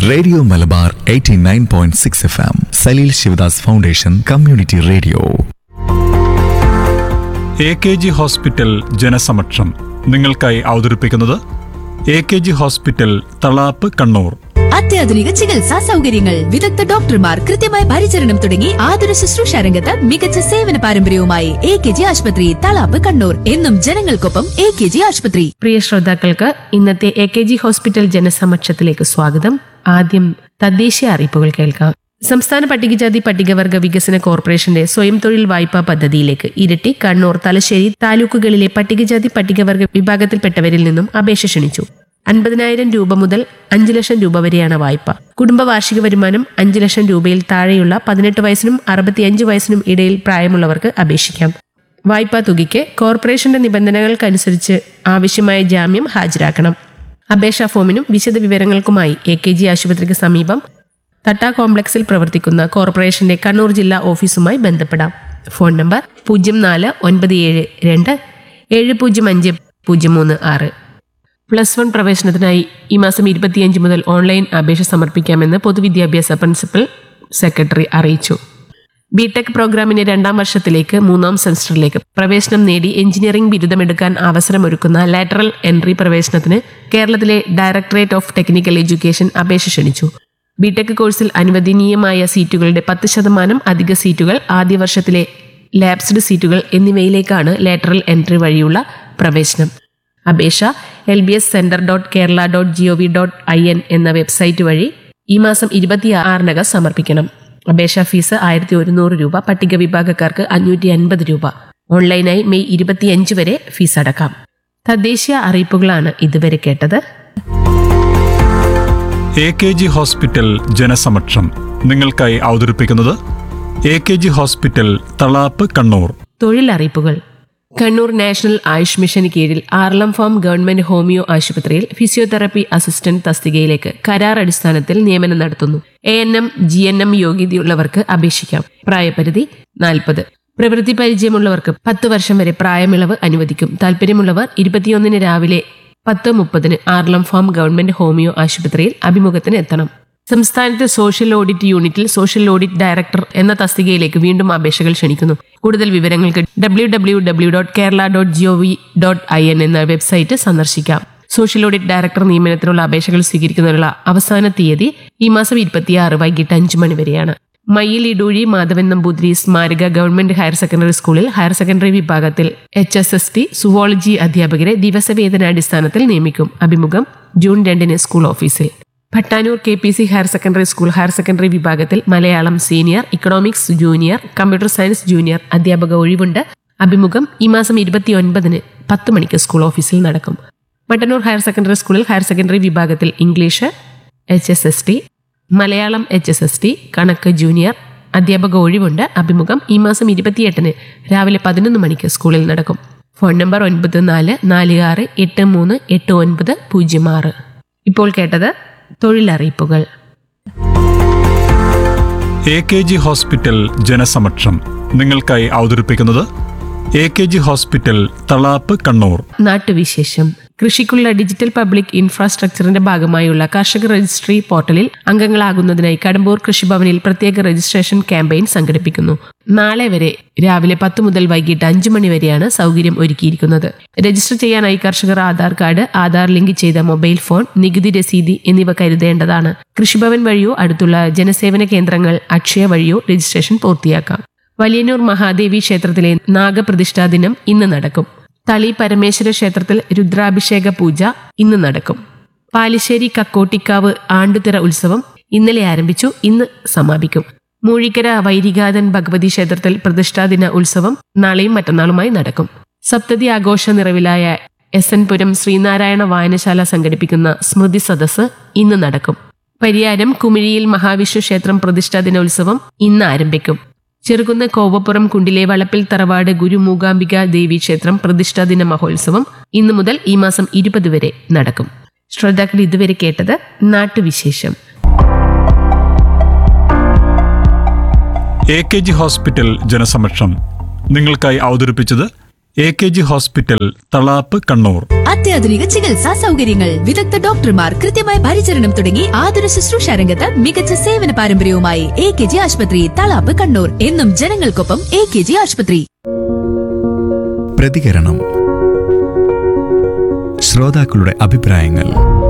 Radio Malabar 89.6 point six F M Saleel Shivadas foundation community radio A K G hospital ജനസമക്ഷം നിങ്ങൾക്കായി അവതരിപ്പിക്കുന്നത് A K G hospital Thalap Kannur അത്യാധുനിക ചികിത്സാ സൗകര്യങ്ങൾ വിദഗ്ധ ഡോക്ടർമാർ കൃത്യമായ പരിചരണം തുടങ്ങി ആതുര ശുശ്രൂഷ രംഗത്ത് മികച്ച സേവന പാരമ്പര്യവുമായി എ കെ ജി ആശുപത്രി തളാപ്പ് കണ്ണൂർ എന്നും ജനങ്ങൾക്കൊപ്പം എ കെ ജി ആശുപത്രി പ്രിയ ശ്രോതാക്കൾക്ക് ഇന്നത്തെ എ കെ ജി ഹോസ്പിറ്റൽ ജനസമക്ഷത്തിലേക്ക് സ്വാഗതം ആദ്യം തദ്ദേശീയ അറിയിപ്പുകൾ കേൾക്കാം സംസ്ഥാന പട്ടികജാതി പട്ടികവർഗ വികസന കോർപ്പറേഷന്റെ സ്വയം തൊഴിൽ വായ്പാ പദ്ധതിയിലേക്ക് ഇരട്ടി കണ്ണൂർ തലശ്ശേരി താലൂക്കുകളിലെ പട്ടികജാതി പട്ടികവർഗ വിഭാഗത്തിൽപ്പെട്ടവരിൽ നിന്നും അപേക്ഷ ക്ഷണിച്ചു അൻപതിനായിരം രൂപ മുതൽ അഞ്ചു ലക്ഷം രൂപ വരെയാണ് വായ്പ കുടുംബ വാർഷിക വരുമാനം അഞ്ചു ലക്ഷം രൂപയിൽ താഴെയുള്ള പതിനെട്ട് വയസ്സിനും അറുപത്തിയഞ്ച് വയസ്സിനും ഇടയിൽ പ്രായമുള്ളവർക്ക് അപേക്ഷിക്കാം വായ്പാ തുകയ്ക്ക് കോർപ്പറേഷന്റെ നിബന്ധനകൾക്കനുസരിച്ച് ആവശ്യമായ ജാമ്യം ഹാജരാക്കണം അപേക്ഷാ ഫോമിനും വിശദ വിവരങ്ങൾക്കുമായി എ കെ ജി ആശുപത്രിക്ക് സമീപം തട്ട കോംപ്ലക്സിൽ പ്രവർത്തിക്കുന്ന കോർപ്പറേഷന്റെ കണ്ണൂർ ജില്ലാ ഓഫീസുമായി ബന്ധപ്പെടാം ഫോൺ നമ്പർ പൂജ്യം നാല് ഒൻപത് ഏഴ് രണ്ട് ഏഴ് പൂജ്യം അഞ്ച് പൂജ്യം മൂന്ന് ആറ് പ്ലസ് വൺ പ്രവേശനത്തിനായി ഈ മാസം ഇരുപത്തിയഞ്ച് മുതൽ ഓൺലൈൻ അപേക്ഷ സമർപ്പിക്കാമെന്ന് പൊതുവിദ്യാഭ്യാസ പ്രിൻസിപ്പൽ സെക്രട്ടറി അറിയിച്ചു ബിടെക് പ്രോഗ്രാമിന്റെ രണ്ടാം വർഷത്തിലേക്ക് മൂന്നാം സെമസ്റ്ററിലേക്ക് പ്രവേശനം നേടി എഞ്ചിനീയറിംഗ് ബിരുദമെടുക്കാൻ അവസരമൊരുക്കുന്ന ലാറ്ററൽ എൻട്രി പ്രവേശനത്തിന് കേരളത്തിലെ ഡയറക്ടറേറ്റ് ഓഫ് ടെക്നിക്കൽ എഡ്യൂക്കേഷൻ അപേക്ഷ ക്ഷണിച്ചു ബിടെക് കോഴ്സിൽ അനുവദനീയമായ സീറ്റുകളുടെ പത്ത് ശതമാനം അധിക സീറ്റുകൾ ആദ്യ വർഷത്തിലെ ലാബ്സ്ഡ് സീറ്റുകൾ എന്നിവയിലേക്കാണ് ലാറ്ററൽ എൻട്രി വഴിയുള്ള പ്രവേശനം അപേക്ഷ L B S centre dot Kerala dot G O V dot I N എന്ന വെബ്സൈറ്റ് വഴി ഈ മാസം ഇരുപത്തിയാറിനകം സമർപ്പിക്കണം അപേക്ഷാ ഫീസ് ആയിരത്തി ഒരുന്നൂറ് രൂപ പട്ടിക വിഭാഗക്കാർക്ക് അഞ്ഞൂറ്റി അൻപത് രൂപ ഓൺലൈനായി മെയ് ഇരുപത്തിയഞ്ച് വരെ ഫീസ് അടക്കാം തദ്ദേശീയ അറിയിപ്പുകളാണ് ഇതുവരെ കേട്ടത് എ കെ ജി ഹോസ്പിറ്റൽ ജനസമക്ഷം നിങ്ങൾക്കായി അവതരിപ്പിക്കുന്നത് A K G hospital Thalap Kannur തൊഴിലറിയിപ്പുകൾ കണ്ണൂർ നാഷണൽ ആയുഷ് മിഷന് കീഴിൽ ആർലം ഫാം ഗവൺമെന്റ് ഹോമിയോ ആശുപത്രിയിൽ ഫിസിയോതെറപ്പി അസിസ്റ്റന്റ് തസ്തികയിലേക്ക് കരാർ അടിസ്ഥാനത്തിൽ നിയമനം നടത്തുന്നു A N M G N M യോഗ്യതയുള്ളവർക്ക് അപേക്ഷിക്കാം പ്രായപരിധി നാൽപ്പത് പ്രവൃത്തി പരിചയമുള്ളവർക്ക് പത്ത് വർഷം വരെ പ്രായമിളവ് അനുവദിക്കും താല്പര്യമുള്ളവർ ഇരുപത്തിയൊന്നിന് രാവിലെ പത്ത് മുപ്പതിന് ആർലം ഫാം ഗവൺമെന്റ് ഹോമിയോ ആശുപത്രിയിൽ അഭിമുഖത്തിന് എത്തണം സംസ്ഥാനത്തെ സോഷ്യൽ ഓഡിറ്റ് യൂണിറ്റിൽ സോഷ്യൽ ഓഡിറ്റ് ഡയറക്ടർ എന്ന തസ്തികയിലേക്ക് വീണ്ടും അപേക്ഷകൾ ക്ഷണിക്കുന്നു കൂടുതൽ വിവരങ്ങൾക്ക് W W W dot Kerala dot G O V dot I N എന്ന വെബ്സൈറ്റ് സന്ദർശിക്കാം സോഷ്യൽ ഓഡിറ്റ് ഡയറക്ടർ നിയമനത്തിനുള്ള അപേക്ഷകൾ സ്വീകരിക്കുന്നതിനുള്ള അവസാന തീയതി ഈ മാസം ഇരുപത്തിയാറ് വൈകിട്ട് അഞ്ച് മണി വരെയാണ് മയ്യിൽ ഇടൂഴി മാധവൻ നമ്പൂതിരി സ്മാരക ഗവൺമെന്റ് ഹയർ സെക്കൻഡറി സ്കൂളിൽ ഹയർ സെക്കൻഡറി വിഭാഗത്തിൽ H S S T zoology അധ്യാപകരെ ദിവസവേതനാടിസ്ഥാനത്തിൽ നിയമിക്കും അഭിമുഖം ജൂൺ രണ്ടിന് school office Bhattanur K P C higher secondary school higher secondary വിഭാഗത്തിൽ Malayalam senior economics junior computer science junior അധ്യാപക ഒഴിവുണ്ട് അഭിമുഖം ഈ മാസം ഇരുപത്തിയൊൻപതിന് പത്ത് മണിക്ക് സ്കൂൾ ഓഫീസിൽ നടക്കും മട്ടന്നൂർ ഹയർ സെക്കൻഡറി സ്കൂളിൽ ഹയർ സെക്കൻഡറി വിഭാഗത്തിൽ English H S S T Malayalam H S S T കണക്ക് ജൂനിയർ അധ്യാപക ഒഴിവുണ്ട് അഭിമുഖം ഈ മാസം ഇരുപത്തിയെട്ടിന് രാവിലെ പതിനൊന്ന് മണിക്ക് സ്കൂളിൽ നടക്കും ഫോൺ നമ്പർ ഒൻപത് നാല് നാല് ആറ് എട്ട് മൂന്ന് എട്ട് ഒൻപത് പൂജ്യം ആറ് ഇപ്പോൾ കേട്ടത് തൊഴിലറിയിപ്പുകൾ എ കെ ജി ഹോസ്പിറ്റൽ ജനസമക്ഷം നിങ്ങൾക്കായി അവതരിപ്പിക്കുന്നത് A K G hospital Thalap Kannur നാട്ടുവിശേഷം കൃഷിക്കുള്ള ഡിജിറ്റൽ പബ്ലിക് ഇൻഫ്രാസ്ട്രക്ചറിന്റെ ഭാഗമായുള്ള കർഷക രജിസ്ട്രി പോർട്ടലിൽ അംഗങ്ങളാകുന്നതിനായി കടമ്പൂർ കൃഷിഭവനിൽ പ്രത്യേക രജിസ്ട്രേഷൻ ക്യാമ്പയിൻ സംഘടിപ്പിക്കുന്നു നാളെ വരെ രാവിലെ പത്ത് മുതൽ വൈകിട്ട് അഞ്ചു മണി വരെയാണ് സൗകര്യം ഒരുക്കിയിരിക്കുന്നത് രജിസ്റ്റർ ചെയ്യാനായി കർഷകർ ആധാർ കാർഡ് ആധാർ ലിങ്ക് ചെയ്ത മൊബൈൽ ഫോൺ നികുതി രസീതി എന്നിവ കരുതേണ്ടതാണ് കൃഷിഭവൻ വഴിയോ അടുത്തുള്ള ജനസേവന കേന്ദ്രങ്ങൾ അക്ഷയ വഴിയോ രജിസ്ട്രേഷൻ പൂർത്തിയാക്കാം വലിയന്നൂർ മഹാദേവി ക്ഷേത്രത്തിലെ നാഗപ്രതിഷ്ഠാ ദിനം ഇന്ന് നടക്കും തളി പരമേശ്വര ക്ഷേത്രത്തിൽ രുദ്രാഭിഷേക പൂജ ഇന്ന് നടക്കും പാലിശ്ശേരി കക്കോട്ടിക്കാവ് ആണ്ടുതിറ ഉത്സവം ഇന്നലെ ആരംഭിച്ചു ഇന്ന് സമാപിക്കും മൂഴിക്കര വൈരികാതൻ ഭഗവതി ക്ഷേത്രത്തിൽ പ്രതിഷ്ഠാദിന ഉത്സവം നാളെയും മറ്റന്നാളുമായി നടക്കും സപ്തതി ആഘോഷ നിറവിലായ എസ് എൻ പുരം ശ്രീനാരായണ വായനശാല സംഘടിപ്പിക്കുന്ന സ്മൃതി സദസ്സ് ഇന്ന് നടക്കും പരിയാരം കുമിഴിയിൽ മഹാവിഷ്ണു ക്ഷേത്രം പ്രതിഷ്ഠാ ദിനോത്സവം ഇന്ന് ആരംഭിക്കും ചെറുകുന്ന് കോവപ്പുറം കുണ്ടിലെ വളപ്പിൽ തറവാട് ഗുരു മൂകാംബിക ദേവി ക്ഷേത്രം പ്രതിഷ്ഠാ ദിന മഹോത്സവം ഇന്നു മുതൽ ഈ മാസം ഇരുപത് വരെ നടക്കും ശ്രോതാക്കൾ ഇതുവരെ കേട്ടത് നാട്ടുവിശേഷം എ കെ ജി ഹോസ്പിറ്റൽ ജനസമക്ഷം നിങ്ങൾക്കായി അവതരിപ്പിച്ചത് A K G hospital Thalap Kannur അത്യാധുനിക ചികിത്സാ സൗകര്യങ്ങൾ വിദഗ്ധ ഡോക്ടർമാർ കൃത്യമായ പരിചരണം തുടങ്ങി ആതുര ശുശ്രൂഷ രംഗത്ത് മികച്ച സേവന പാരമ്പര്യവുമായി എ കെ ജി ആശുപത്രി തളാപ്പ് കണ്ണൂർ എന്നും ജനങ്ങൾക്കൊപ്പം എ കെ ജി ആശുപത്രി പ്രതികരണം ശ്രോതാക്കളുടെ അഭിപ്രായങ്ങൾ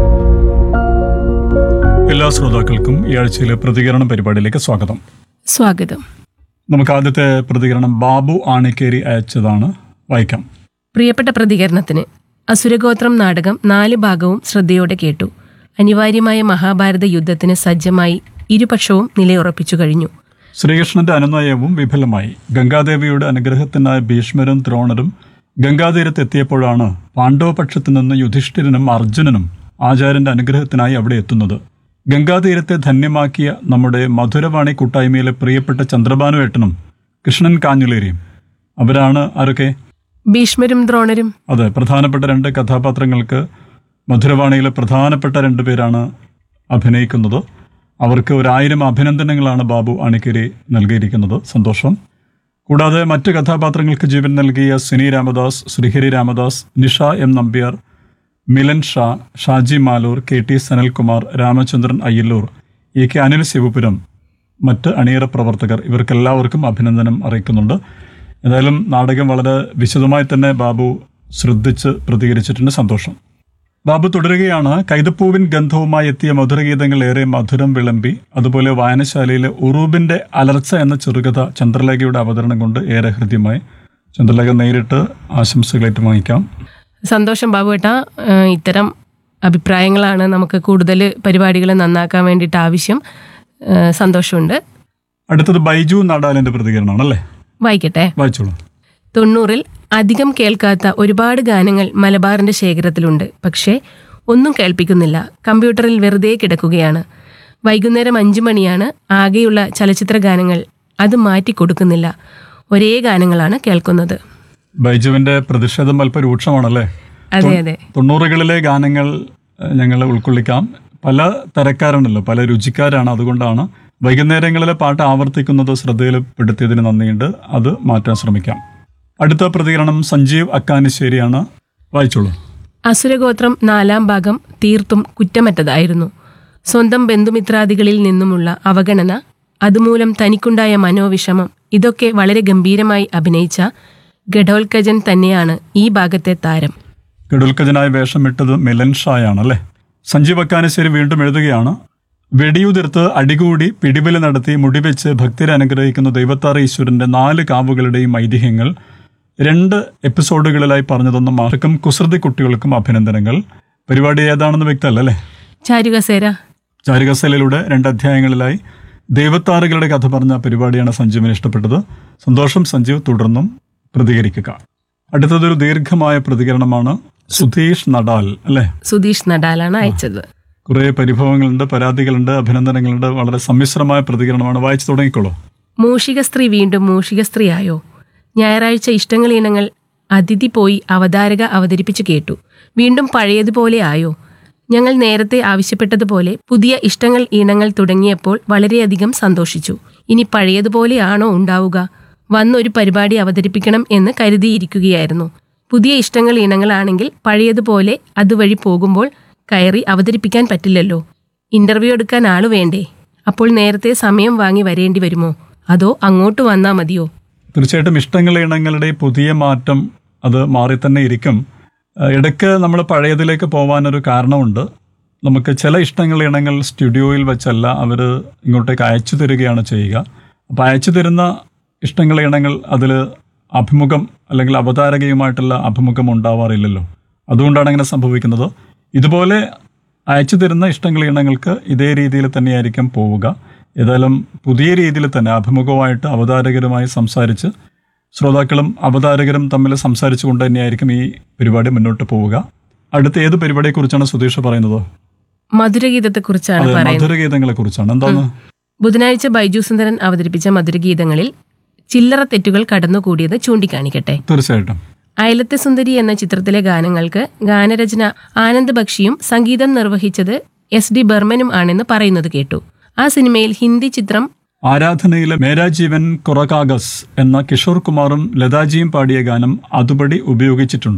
എല്ലാ ശ്രോതാക്കൾക്കും ഈ ആഴ്ചയിലെ പ്രതികരണം പരിപാടിയിലേക്ക് സ്വാഗതം സ്വാഗതം നമുക്ക് ആദ്യത്തെ പ്രതികരണം ബാബു ആണിക്കേരി അയച്ചതാണ് വായിക്കാം പ്രിയപ്പെട്ട പ്രതികരണത്തിന് അസുരഗോത്രം നാടകം നാല് ഭാഗവും ശ്രദ്ധയോടെ കേട്ടു അനിവാര്യമായ മഹാഭാരത യുദ്ധത്തിന് സജ്ജമായി ഇരുപക്ഷവും നിലയുറപ്പിച്ചു കഴിഞ്ഞു ശ്രീകൃഷ്ണന്റെ അനുനയവും വിഫലമായി ഗംഗാദേവിയുടെ അനുഗ്രഹത്തിനായ ഭീഷ്മരും ദ്രോണരും ഗംഗാതീരത്ത് എത്തിയപ്പോഴാണ് പാണ്ഡവപക്ഷത്തു നിന്ന് യുധിഷ്ഠിരനും അർജുനനും ആചാര്യന്റെ അനുഗ്രഹത്തിനായി അവിടെ എത്തുന്നത് ഗംഗാതീരത്തെ ധന്യമാക്കിയ നമ്മുടെ മധുരവാണി കൂട്ടായ്മയിലെ പ്രിയപ്പെട്ട ചന്ദ്രഭാനുവേട്ടനും കൃഷ്ണൻ കാഞ്ഞുലേരിയും അവരാണ് ആരൊക്കെ ഭീഷ്മരും ദ്രോണരും അതെ പ്രധാനപ്പെട്ട രണ്ട് കഥാപാത്രങ്ങൾക്ക് മധുരവാണിയിലെ പ്രധാനപ്പെട്ട രണ്ട് പേരാണ് അഭിനയിക്കുന്നത് അവർക്ക് ഒരായിരം അഭിനന്ദനങ്ങളാണ് ബാബു അണിക്കരി നൽകിയിരിക്കുന്നത് സന്തോഷം കൂടാതെ മറ്റ് കഥാപാത്രങ്ങൾക്ക് ജീവൻ നൽകിയ Cini Ramadas Sreehari Ramadas Nisha M Nambiar Milan Sha Shaji Maloor K T Sanalkumar Ramachandran Ayyalloor A K Anil Shivapuram മറ്റ് അണിയറ പ്രവർത്തകർ ഇവർക്കെല്ലാവർക്കും അഭിനന്ദനം അറിയിക്കുന്നുണ്ട് ഏതായാലും നാടകം വളരെ വിശദമായി തന്നെ ബാബു ശ്രദ്ധിച്ച് പ്രതികരിച്ചിട്ടുണ്ട് സന്തോഷം ബാബു തുടരുകയാണ് കൈതപ്പൂവിൻ ഗന്ധവുമായി എത്തിയ മധുരഗീതങ്ങൾ ഏറെ മധുരം വിളമ്പി അതുപോലെ വായനശാലയിലെ ഉറൂബിന്റെ അലർച്ച എന്ന ചെറുകഥ ചന്ദ്രലേഖയുടെ അവതരണം കൊണ്ട് ഏറെ ഹൃദ്യമായി ചന്ദ്രലേഖ നേരിട്ട് ആശംസകൾ ഏറ്റുവാങ്ങിക്കാം സന്തോഷം ബാബുവേട്ട ഏഹ് ഇത്തരം അഭിപ്രായങ്ങളാണ് നമുക്ക് കൂടുതൽ പരിപാടികൾ നന്നാക്കാൻ വേണ്ടിയിട്ട് ആവശ്യം ഏഹ് സന്തോഷമുണ്ട് അടുത്തത് ബൈജു നടാലിന്റെ പ്രതികരണമാണ് അല്ലേ വായിക്കട്ടെ വായിച്ചോളൂ തൊണ്ണൂറിൽ അധികം കേൾക്കാത്ത ഒരുപാട് ഗാനങ്ങൾ മലബാറിന്റെ ശേഖരത്തിലുണ്ട് പക്ഷേ ഒന്നും കേൾപ്പിക്കുന്നില്ല കമ്പ്യൂട്ടറിൽ വെറുതെ കിടക്കുകയാണ് വൈകുന്നേരം അഞ്ചു മണിയാണ് ആകെയുള്ള ചലച്ചിത്ര ഗാനങ്ങൾ അത് മാറ്റി കൊടുക്കുന്നില്ല ഒരേ ഗാനങ്ങളാണ് കേൾക്കുന്നത് ബൈജുവിന്റെ പ്രതിഷേധം അല്പ രൂക്ഷമാണല്ലേ അതെ അതെ തൊണ്ണൂറുകളിലെ ഗാനങ്ങൾ ഞങ്ങൾ ഉൾക്കൊള്ളിക്കാം പല തരക്കാരുണ്ടല്ലോ പല രുചിക്കാരാണ് അതുകൊണ്ടാണ് വൈകുന്നേരങ്ങളിലെ പാട്ട് ആവർത്തിക്കുന്നത് ശ്രദ്ധയിൽപ്പെടുത്തിയതിന് നന്ദിയുണ്ട് അത് മാറ്റാൻ ശ്രമിക്കാം അടുത്ത പ്രതികരണം സഞ്ജീവ് അക്കാനിശ്ശേരിയാണ് വായിച്ചോളൂ അസുരഗോത്രം നാലാം ഭാഗം തീർത്തും കുറ്റമറ്റതായിരുന്നു സ്വന്തം ബന്ധുമിത്രാദികളിൽ നിന്നുമുള്ള അവഗണന അതുമൂലം തനിക്കുണ്ടായ മനോവിഷമം ഇതൊക്കെ വളരെ ഗംഭീരമായി അഭിനയിച്ച ഗഡോൽക്കജൻ തന്നെയാണ് ഈ ഭാഗത്തെ താരം ഗഡുൽക്കജനായ വേഷമിട്ടത് മിലൻ ഷായാണ് അല്ലേ സഞ്ജീവ് അക്കാനിശ്ശേരി വീണ്ടും എഴുതുകയാണ് വെടിയുതിർത്ത് അടികൂടി പിടിബലി നടത്തി മുടിവെച്ച് ഭക്തരെ അനുഗ്രഹിക്കുന്ന ദൈവത്താറ ഈശ്വരന്റെ നാല് കാവുകളുടെയും ഐതിഹ്യങ്ങൾ രണ്ട് എപ്പിസോഡുകളിലായി പറഞ്ഞതൊന്നും ആർക്കും കുസൃതി കുട്ടികൾക്കും അഭിനന്ദനങ്ങൾ പരിപാടി ഏതാണെന്ന് വ്യക്തമല്ല അല്ലേ ചാരുകസേര ചാരുകസലയിലൂടെ രണ്ട് അധ്യായങ്ങളിലായി ദൈവത്താറുകളുടെ കഥ പറഞ്ഞ പരിപാടിയാണ് സഞ്ജീവിന് ഇഷ്ടപ്പെട്ടത് സന്തോഷം സഞ്ജീവ് തുടർന്നും പ്രതികരിക്കുക അടുത്തതൊരു ദീർഘമായ പ്രതികരണമാണ് സുധീഷ് നടാൽ അല്ലേ സുധീഷ് നഡാലാണ് അയച്ചത് കുറേ പരിഭവങ്ങളുണ്ട് പരാതികളുണ്ട് അഭിനന്ദനങ്ങളുണ്ട് വളരെ സമ്മിശ്രമായ പ്രതികരണമാണ് വായിച്ചു തുടങ്ങിക്കോളൂ മൂഷിക സ്ത്രീ വീണ്ടും മൂഷിക സ്ത്രീയായോ ഞായറാഴ്ച ഇഷ്ടങ്ങൾ ഇനങ്ങൾ അതിഥി പോയി അവതാരക അവതരിപ്പിച്ചു കേട്ടു വീണ്ടും പഴയതുപോലെ ആയോ ഞങ്ങൾ നേരത്തെ ആവശ്യപ്പെട്ടതുപോലെ പുതിയ ഇഷ്ടങ്ങൾ ഇനങ്ങൾ തുടങ്ങിയപ്പോൾ വളരെയധികം സന്തോഷിച്ചു ഇനി പഴയതുപോലെയാണോ ഉണ്ടാവുക വന്നൊരു പരിപാടി അവതരിപ്പിക്കണം എന്ന് കരുതിയിരിക്കുകയായിരുന്നു പുതിയ ഇഷ്ടങ്ങൾ ഇനങ്ങളാണെങ്കിൽ പഴയതുപോലെ അതുവഴി പോകുമ്പോൾ കയറി അവതരിപ്പിക്കാൻ പറ്റില്ലല്ലോ ഇന്റർവ്യൂ എടുക്കാൻ ആള് വേണ്ടേ അപ്പോൾ നേരത്തെ സമയം വാങ്ങി വരേണ്ടി വരുമോ അതോ അങ്ങോട്ട് വന്നാ മതിയോ തീർച്ചയായിട്ടും ഇഷ്ടങ്ങൾ ഇണങ്ങളുടെ പുതിയ മാറ്റം അത് മാറി തന്നെ ഇരിക്കും ഏഹ് ഇടയ്ക്ക് നമ്മൾ പഴയതിലേക്ക് പോകാനൊരു കാരണമുണ്ട് നമുക്ക് ചില ഇഷ്ടങ്ങൾ ഇണങ്ങൾ സ്റ്റുഡിയോയിൽ വെച്ചല്ല അവർ ഇങ്ങോട്ടേക്ക് അയച്ചു തരികയാണ് ചെയ്യുക അപ്പോൾ അയച്ചു തരുന്ന ഇഷ്ടങ്ങൾ ഇണങ്ങൾ അതിൽ അഭിമുഖം അല്ലെങ്കിൽ അവതാരകയുമായിട്ടുള്ള അഭിമുഖം ഉണ്ടാവാറില്ലല്ലോ അതുകൊണ്ടാണ് അങ്ങനെ സംഭവിക്കുന്നത് ഇതുപോലെ അയച്ചു തരുന്ന ഇഷ്ടങ്ങൾ ഇണങ്ങൾക്ക് ഇതേ രീതിയിൽ തന്നെയായിരിക്കും പോവുക ഏതായാലും പുതിയ രീതിയിൽ തന്നെ അഭിമുഖമായിട്ട് അവതാരകരുമായി സംസാരിച്ച് ശ്രോതാക്കളും അവതാരകരും തമ്മിൽ സംസാരിച്ചുകൊണ്ട് തന്നെയായിരിക്കും ഈ പരിപാടി മുന്നോട്ട് പോവുക അടുത്ത ഏത് പരിപാടിയെക്കുറിച്ചാണ് സുധീഷ് പറയുന്നത് മധുരഗീതത്തെക്കുറിച്ചാണ് അതെ പറയുന്നത് മധുരഗീതങ്ങളെ കുറിച്ചാണ് എന്താണ് ബുധനാഴ്ച ബൈജു സുന്ദരൻ അവതരിപ്പിച്ച മധുരഗീതങ്ങളിൽ ചില്ലറ തെറ്റുകൾ കടന്നുകൂടിയത് ചൂണ്ടിക്കാണിക്കട്ടെ തീർച്ചയായിട്ടും അയലത്തെ സുന്ദരി എന്ന ചിത്രത്തിലെ ഗാനങ്ങൾക്ക് ഗാനരചന ആനന്ദ് ബക്ഷിയും സംഗീതം നിർവഹിച്ചത് എസ് ഡി ബർമനും ആണെന്ന് പറയുന്നത് കേട്ടു ആ സിനിമയിൽ ഹിന്ദി ചിത്രം ആരാധനയിലെ മേരാ ജീവൻ കൊറകാഗസ് എന്ന കിഷോർ കുമാറും ലതാജിയും പാടിയ ഗാനം അതുപടി ഉപയോഗിച്ചിട്ടുണ്ട്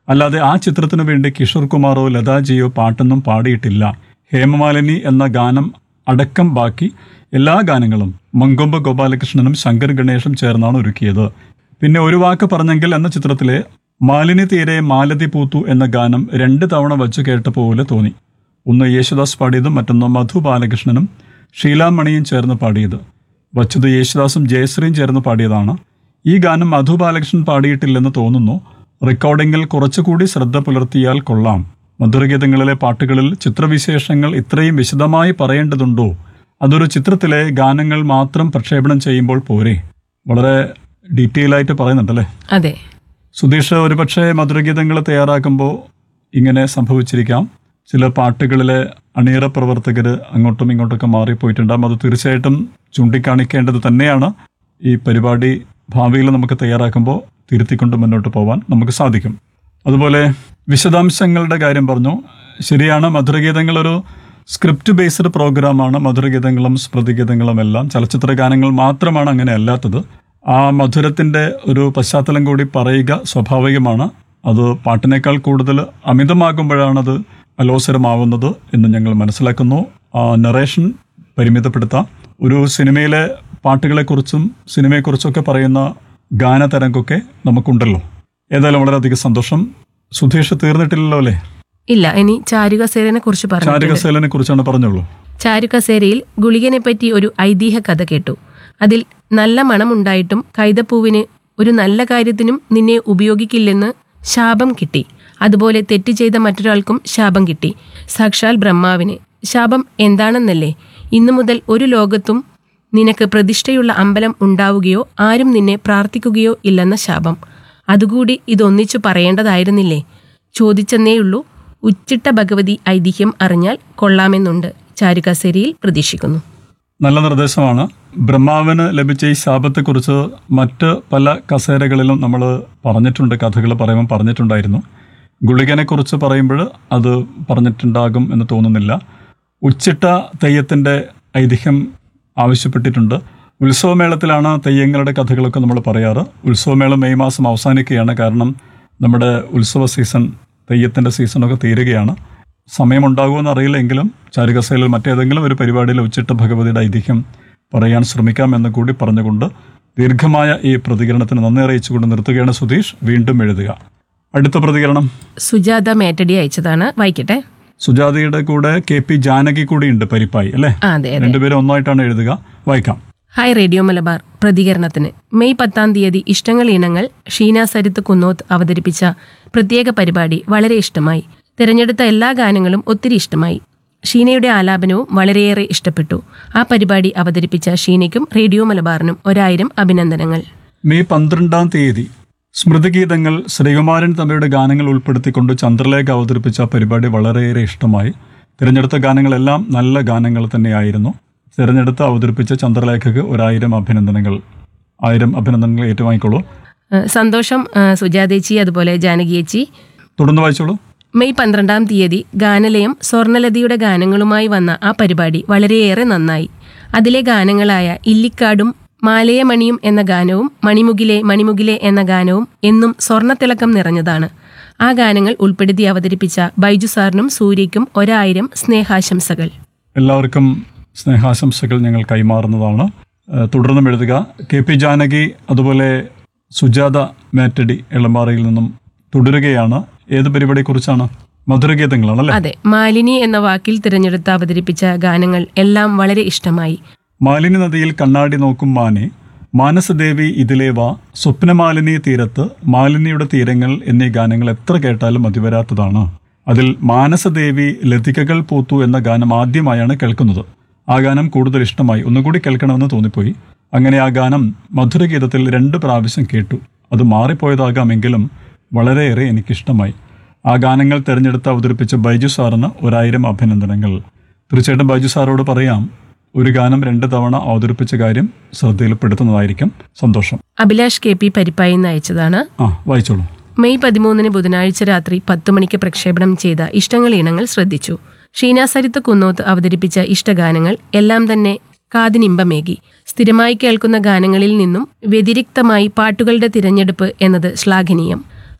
അല്ലാതെ ആ ചിത്രത്തിനു വേണ്ടി കിഷോർ കുമാറോ ലതാജിയോ പാട്ടൊന്നും പാടിയിട്ടില്ല ഹേമമാലിനി എന്ന ഗാനം അടക്കം ബാക്കി എല്ലാ ഗാനങ്ങളും മങ്കൊമ്പ ഗോപാലകൃഷ്ണനും ശങ്കർ ഗണേഷും ചേർന്നാണ് ഒരുക്കിയത് പിന്നെ ഒരു വാക്ക് പറഞ്ഞെങ്കിൽ എന്ന ചിത്രത്തിലെ മാലിനി തീരെ മാലതി പൂത്തു എന്ന ഗാനം രണ്ട് തവണ വച്ചു കേട്ട പോലെ തോന്നി ഒന്ന് യേശുദാസ് പാടിയതും മറ്റൊന്ന് മധു ബാലകൃഷ്ണനും ഷീലാമണിയും ചേർന്ന് പാടിയത് വച്ചത് യേശുദാസും ജയശ്രീയും ചേർന്ന് പാടിയതാണ് ഈ ഗാനം മധു ബാലകൃഷ്ണൻ പാടിയിട്ടില്ലെന്ന് തോന്നുന്നു റെക്കോർഡിംഗിൽ കുറച്ചുകൂടി ശ്രദ്ധ പുലർത്തിയാൽ കൊള്ളാം മധുരഗീതങ്ങളിലെ പാട്ടുകളിൽ ചിത്രവിശേഷങ്ങൾ ഇത്രയും വിശദമായി പറയേണ്ടതുണ്ടോ അതൊരു ചിത്രത്തിലെ ഗാനങ്ങൾ മാത്രം പ്രക്ഷേപണം ചെയ്യുമ്പോൾ പോരെ വളരെ ഡീറ്റെയിൽ ആയിട്ട് പറയുന്നുണ്ടല്ലേ അതെ സുധീഷ് ഒരുപക്ഷെ മധുരഗീതങ്ങൾ തയ്യാറാക്കുമ്പോൾ ഇങ്ങനെ സംഭവിച്ചിരിക്കാം ചില പാട്ടുകളിലെ അണിയറ പ്രവർത്തകർ അങ്ങോട്ടും ഇങ്ങോട്ടൊക്കെ മാറിപ്പോയിട്ടുണ്ടാകും അത് തീർച്ചയായിട്ടും ചൂണ്ടിക്കാണിക്കേണ്ടത് തന്നെയാണ് ഈ പരിപാടി ഭാവിയിൽ നമുക്ക് തയ്യാറാക്കുമ്പോൾ തിരുത്തിക്കൊണ്ട് മുന്നോട്ട് പോകാൻ നമുക്ക് സാധിക്കും അതുപോലെ വിശദാംശങ്ങളുടെ കാര്യം പറഞ്ഞു ശരിയാണ് മധുരഗീതങ്ങൾ ഒരു സ്ക്രിപ്റ്റ് ബേസ്ഡ് പ്രോഗ്രാമാണ് മധുരഗീതങ്ങളും സ്മൃതിഗീതങ്ങളും എല്ലാം ചലച്ചിത്ര ഗാനങ്ങൾ മാത്രമാണ് അങ്ങനെ അല്ലാത്തത് ആ മധുരത്തിന്റെ ഒരു പശ്ചാത്തലം കൂടി പറയുക സ്വാഭാവികമാണ് അത് പാട്ടിനേക്കാൾ കൂടുതൽ അമിതമാകുമ്പോഴാണത് അലോസരമാവുന്നത് എന്ന് ഞങ്ങൾ മനസ്സിലാക്കുന്നു ആ നറേഷൻ പരിമിതപ്പെടുത്താം ഒരു സിനിമയിലെ പാട്ടുകളെക്കുറിച്ചും സിനിമയെക്കുറിച്ചൊക്കെ പറയുന്ന ഗാനതരംഗമൊക്കെ നമുക്കുണ്ടല്ലോ ഏതായാലും വളരെയധികം സന്തോഷം സുധീഷ് തീർന്നിട്ടില്ലല്ലോ അല്ലേ ഇല്ല ഇനി ചാരുകസേരനെ കുറിച്ച് പറഞ്ഞു ചാരികസേലനെ കുറിച്ചാണ് പറഞ്ഞോളൂ ചാരുകസേരയിൽ ഗുളികനെ പറ്റി ഒരു ഐതിഹ്യ കഥ കേട്ടു അതിൽ നല്ല മണമുണ്ടായിട്ടും കൈതപ്പൂവിന് ഒരു നല്ല കാര്യത്തിനും നിന്നെ ഉപയോഗിക്കില്ലെന്ന് ശാപം കിട്ടി അതുപോലെ തെറ്റ് ചെയ്ത മറ്റൊരാൾക്കും ശാപം കിട്ടി സാക്ഷാൽ ബ്രഹ്മാവിന് ശാപം എന്താണെന്നല്ലേ ഇന്നു മുതൽ ഒരു ലോകത്തും നിനക്ക് പ്രതിഷ്ഠയുള്ള അമ്പലം ഉണ്ടാവുകയോ ആരും നിന്നെ പ്രാർത്ഥിക്കുകയോ ഇല്ലെന്ന ശാപം അതുകൂടി ഇതൊന്നിച്ചു പറയേണ്ടതായിരുന്നില്ലേ ചോദിച്ചെന്നേയുള്ളൂ ഉച്ചിട്ട ഭഗവതി ഐതിഹ്യം അറിഞ്ഞാൽ കൊള്ളാമെന്നുണ്ട് ചാരുകസേരിയിൽ പ്രതീക്ഷിക്കുന്നു നല്ല നിർദ്ദേശമാണ് ബ്രഹ്മാവിന് ലഭിച്ച ഈ ശാപത്തെക്കുറിച്ച് മറ്റ് പല കസേരകളിലും നമ്മൾ പറഞ്ഞിട്ടുണ്ട് കഥകൾ പറയുമ്പോൾ പറഞ്ഞിട്ടുണ്ടായിരുന്നു ഗുളികനെ കുറിച്ച് പറയുമ്പോൾ അത് പറഞ്ഞിട്ടുണ്ടാകും എന്ന് തോന്നുന്നില്ല ഉച്ചിട്ട തെയ്യത്തിൻ്റെ ഐതിഹ്യം ആവശ്യപ്പെട്ടിട്ടുണ്ട് ഉത്സവമേളത്തിലാണ് തെയ്യങ്ങളുടെ കഥകളൊക്കെ നമ്മൾ പറയാറ് ഉത്സവമേളം മെയ് മാസം അവസാനിക്കുകയാണ് കാരണം നമ്മുടെ ഉത്സവ സീസൺ തെയ്യത്തിൻ്റെ സീസണൊക്കെ തീരുകയാണ് സമയമുണ്ടാകുമെന്ന് അറിയില്ലെങ്കിലും ചാരുകസേലിൽ മറ്റേതെങ്കിലും ഒരു പരിപാടിയിൽ ഉച്ചിട്ട ഭഗവതിയുടെ ഐതിഹ്യം പറയാൻ ശ്രമിക്കാമെന്ന് കൂടി പറഞ്ഞുകൊണ്ട് ദീർഘമായ ഈ പ്രതികരണത്തിന് നന്ദി അറിയിച്ചുകൊണ്ട് നിർത്തുകയാണ് സുധീഷ് വീണ്ടും എഴുതുക അടുത്ത പ്രതികരണം സുജാത മേറ്റടി അയച്ചതാണ് വായിക്കട്ടെ സുജാതയുടെ കൂടെ കെ പി ജാനകി കൂടി ഉണ്ട് പരിപ്പായി അല്ലേ ആ, അതെ അതെ രണ്ടുപേരും ഒന്നായിട്ടാണ് എഴുതുക വായിക്കാം ഹായ് റേഡിയോ മലബാർ പ്രതികരണത്തിന് മെയ് പത്താം തീയതി ഇഷ്ടങ്ങൾ ഇനങ്ങൾ ഷീന സരിത്ത് കുന്നോത്ത് അവതരിപ്പിച്ച പ്രത്യേക പരിപാടി വളരെ ഇഷ്ടമായി തിരഞ്ഞെടുത്ത എല്ലാ ഗാനങ്ങളും ഒത്തിരി ഇഷ്ടമായി ഷീനയുടെ ആലാപനവും വളരെയേറെ ഇഷ്ടപ്പെട്ടു ആ പരിപാടി അവതരിപ്പിച്ച ഷീനയ്ക്കും റേഡിയോ മലബാറിനും ഒരായിരം അഭിനന്ദനങ്ങൾ മെയ് പന്ത്രണ്ടാം തീയതി സ്മൃതിഗീതങ്ങൾ ശ്രീകുമാരൻ തമ്മിയുടെ ഗാനങ്ങൾ ഉൾപ്പെടുത്തിക്കൊണ്ട് ചന്ദ്രലേഖ അവതരിപ്പിച്ച ആ പരിപാടി വളരെയേറെ ഇഷ്ടമായി തിരഞ്ഞെടുത്ത ഗാനങ്ങളെല്ലാം നല്ല ഗാനങ്ങൾ തന്നെയായിരുന്നു തിരഞ്ഞെടുത്ത് അവതരിപ്പിച്ച ചന്ദ്രലേഖക്ക് ഒരായിരം അഭിനന്ദനങ്ങൾ ആയിരം അഭിനന്ദനങ്ങൾ ഏറ്റുവാങ്ങിക്കോളൂ ഏഹ് സന്തോഷം ഏഹ് സുജാതേച്ചി അതുപോലെ ജാനകിയേച്ചി തുടർന്ന് വായിച്ചോളൂ മെയ് പന്ത്രണ്ടാം തീയതി ഗാനലയം സ്വർണലതയുടെ ഗാനങ്ങളുമായി വന്ന ആ പരിപാടി വളരെയേറെ നന്നായി അതിലെ ഗാനങ്ങളായ ഇല്ലിക്കാടും മാലയമണിയും എന്ന ഗാനവും മണിമുകിലെ മണിമുകിലെ എന്ന ഗാനവും എന്നും സ്വർണത്തിളക്കം നിറഞ്ഞതാണ് ആ ഗാനങ്ങൾ ഉൾപ്പെടുത്തി അവതരിപ്പിച്ച ബൈജു സാറിനും സൂര്യയ്ക്കും ഒരായിരം സ്നേഹാശംസകൾ എല്ലാവർക്കും സ്നേഹാശംസകൾ ഞങ്ങൾ കൈമാറുന്നതാണ് ഏഹ് തുടർന്നും എഴുതുക കെ പി ജാനകി അതുപോലെ സുജാത മാറ്റടി എളമ്പാറയിൽ നിന്നും തുടരുകയാണ് ഏത് പരിപാടിയെക്കുറിച്ചാണ് മധുരഗീതങ്ങളാണ് അല്ലേ അതെ മാലിനി എന്ന വാക്കിൽ തിരഞ്ഞെടുത്ത് അവതരിപ്പിച്ച ഗാനങ്ങൾ എല്ലാം വളരെ ഇഷ്ടമായി മാലിനി നദിയിൽ കണ്ണാടി നോക്കും മാനെ മാനസദേവി ഇതിലേ വാ സ്വപ്നമാലിനി തീരത്ത് മാലിനിയുടെ തീരങ്ങൾ എന്നീ ഗാനങ്ങൾ എത്ര കേട്ടാലും മതിവരാത്തതാണ് അതിൽ മാനസദേവി ലതികകൾ പൂത്തു എന്ന ഗാനം ആദ്യമായാണ് കേൾക്കുന്നത് ആ ഗാനം കൂടുതൽ ഇഷ്ടമായി ഒന്നുകൂടി കേൾക്കണമെന്ന് തോന്നിപ്പോയി അങ്ങനെ ആ ഗാനം മധുരഗീതത്തിൽ രണ്ട് പ്രാവശ്യം കേട്ടു അത് മാറിപ്പോയതാകാമെങ്കിലും വളരെയേറെ എനിക്കിഷ്ടമായി ആ ഗാനങ്ങൾ തിരഞ്ഞെടുത്ത് അവതരിപ്പിച്ച ബൈജു സാറിന് ഒരായിരം അഭിനന്ദനങ്ങൾ തീർച്ചയായിട്ടും ബൈജു സാറോട് പറയാം ഒരു ഗാനം രണ്ട് തവണ അവതരിപ്പിച്ച കാര്യം ശ്രദ്ധയിൽപ്പെടുത്തുന്നതായിരിക്കും സന്തോഷം അഭിലാഷ് കെ പി പരിപ്പായി എന്ന് അയച്ചതാണ് ആ വായിച്ചോളൂ മെയ് പതിമൂന്നിന് ബുധനാഴ്ച രാത്രി പത്ത് മണിക്ക് പ്രക്ഷേപണം ചെയ്ത ഇഷ്ടങ്ങൾ ഇനങ്ങൾ ശ്രദ്ധിച്ചു ഷീന സരിത്ത് കുന്നോത്ത് അവതരിപ്പിച്ച ഇഷ്ടഗാനങ്ങൾ എല്ലാം തന്നെ കാതിനിമ്പമേകി സ്ഥിരമായി കേൾക്കുന്ന ഗാനങ്ങളിൽ നിന്നും വ്യതിരിക്തമായി പാട്ടുകളുടെ തിരഞ്ഞെടുപ്പ് എന്നത് ശ്ലാഘനീയം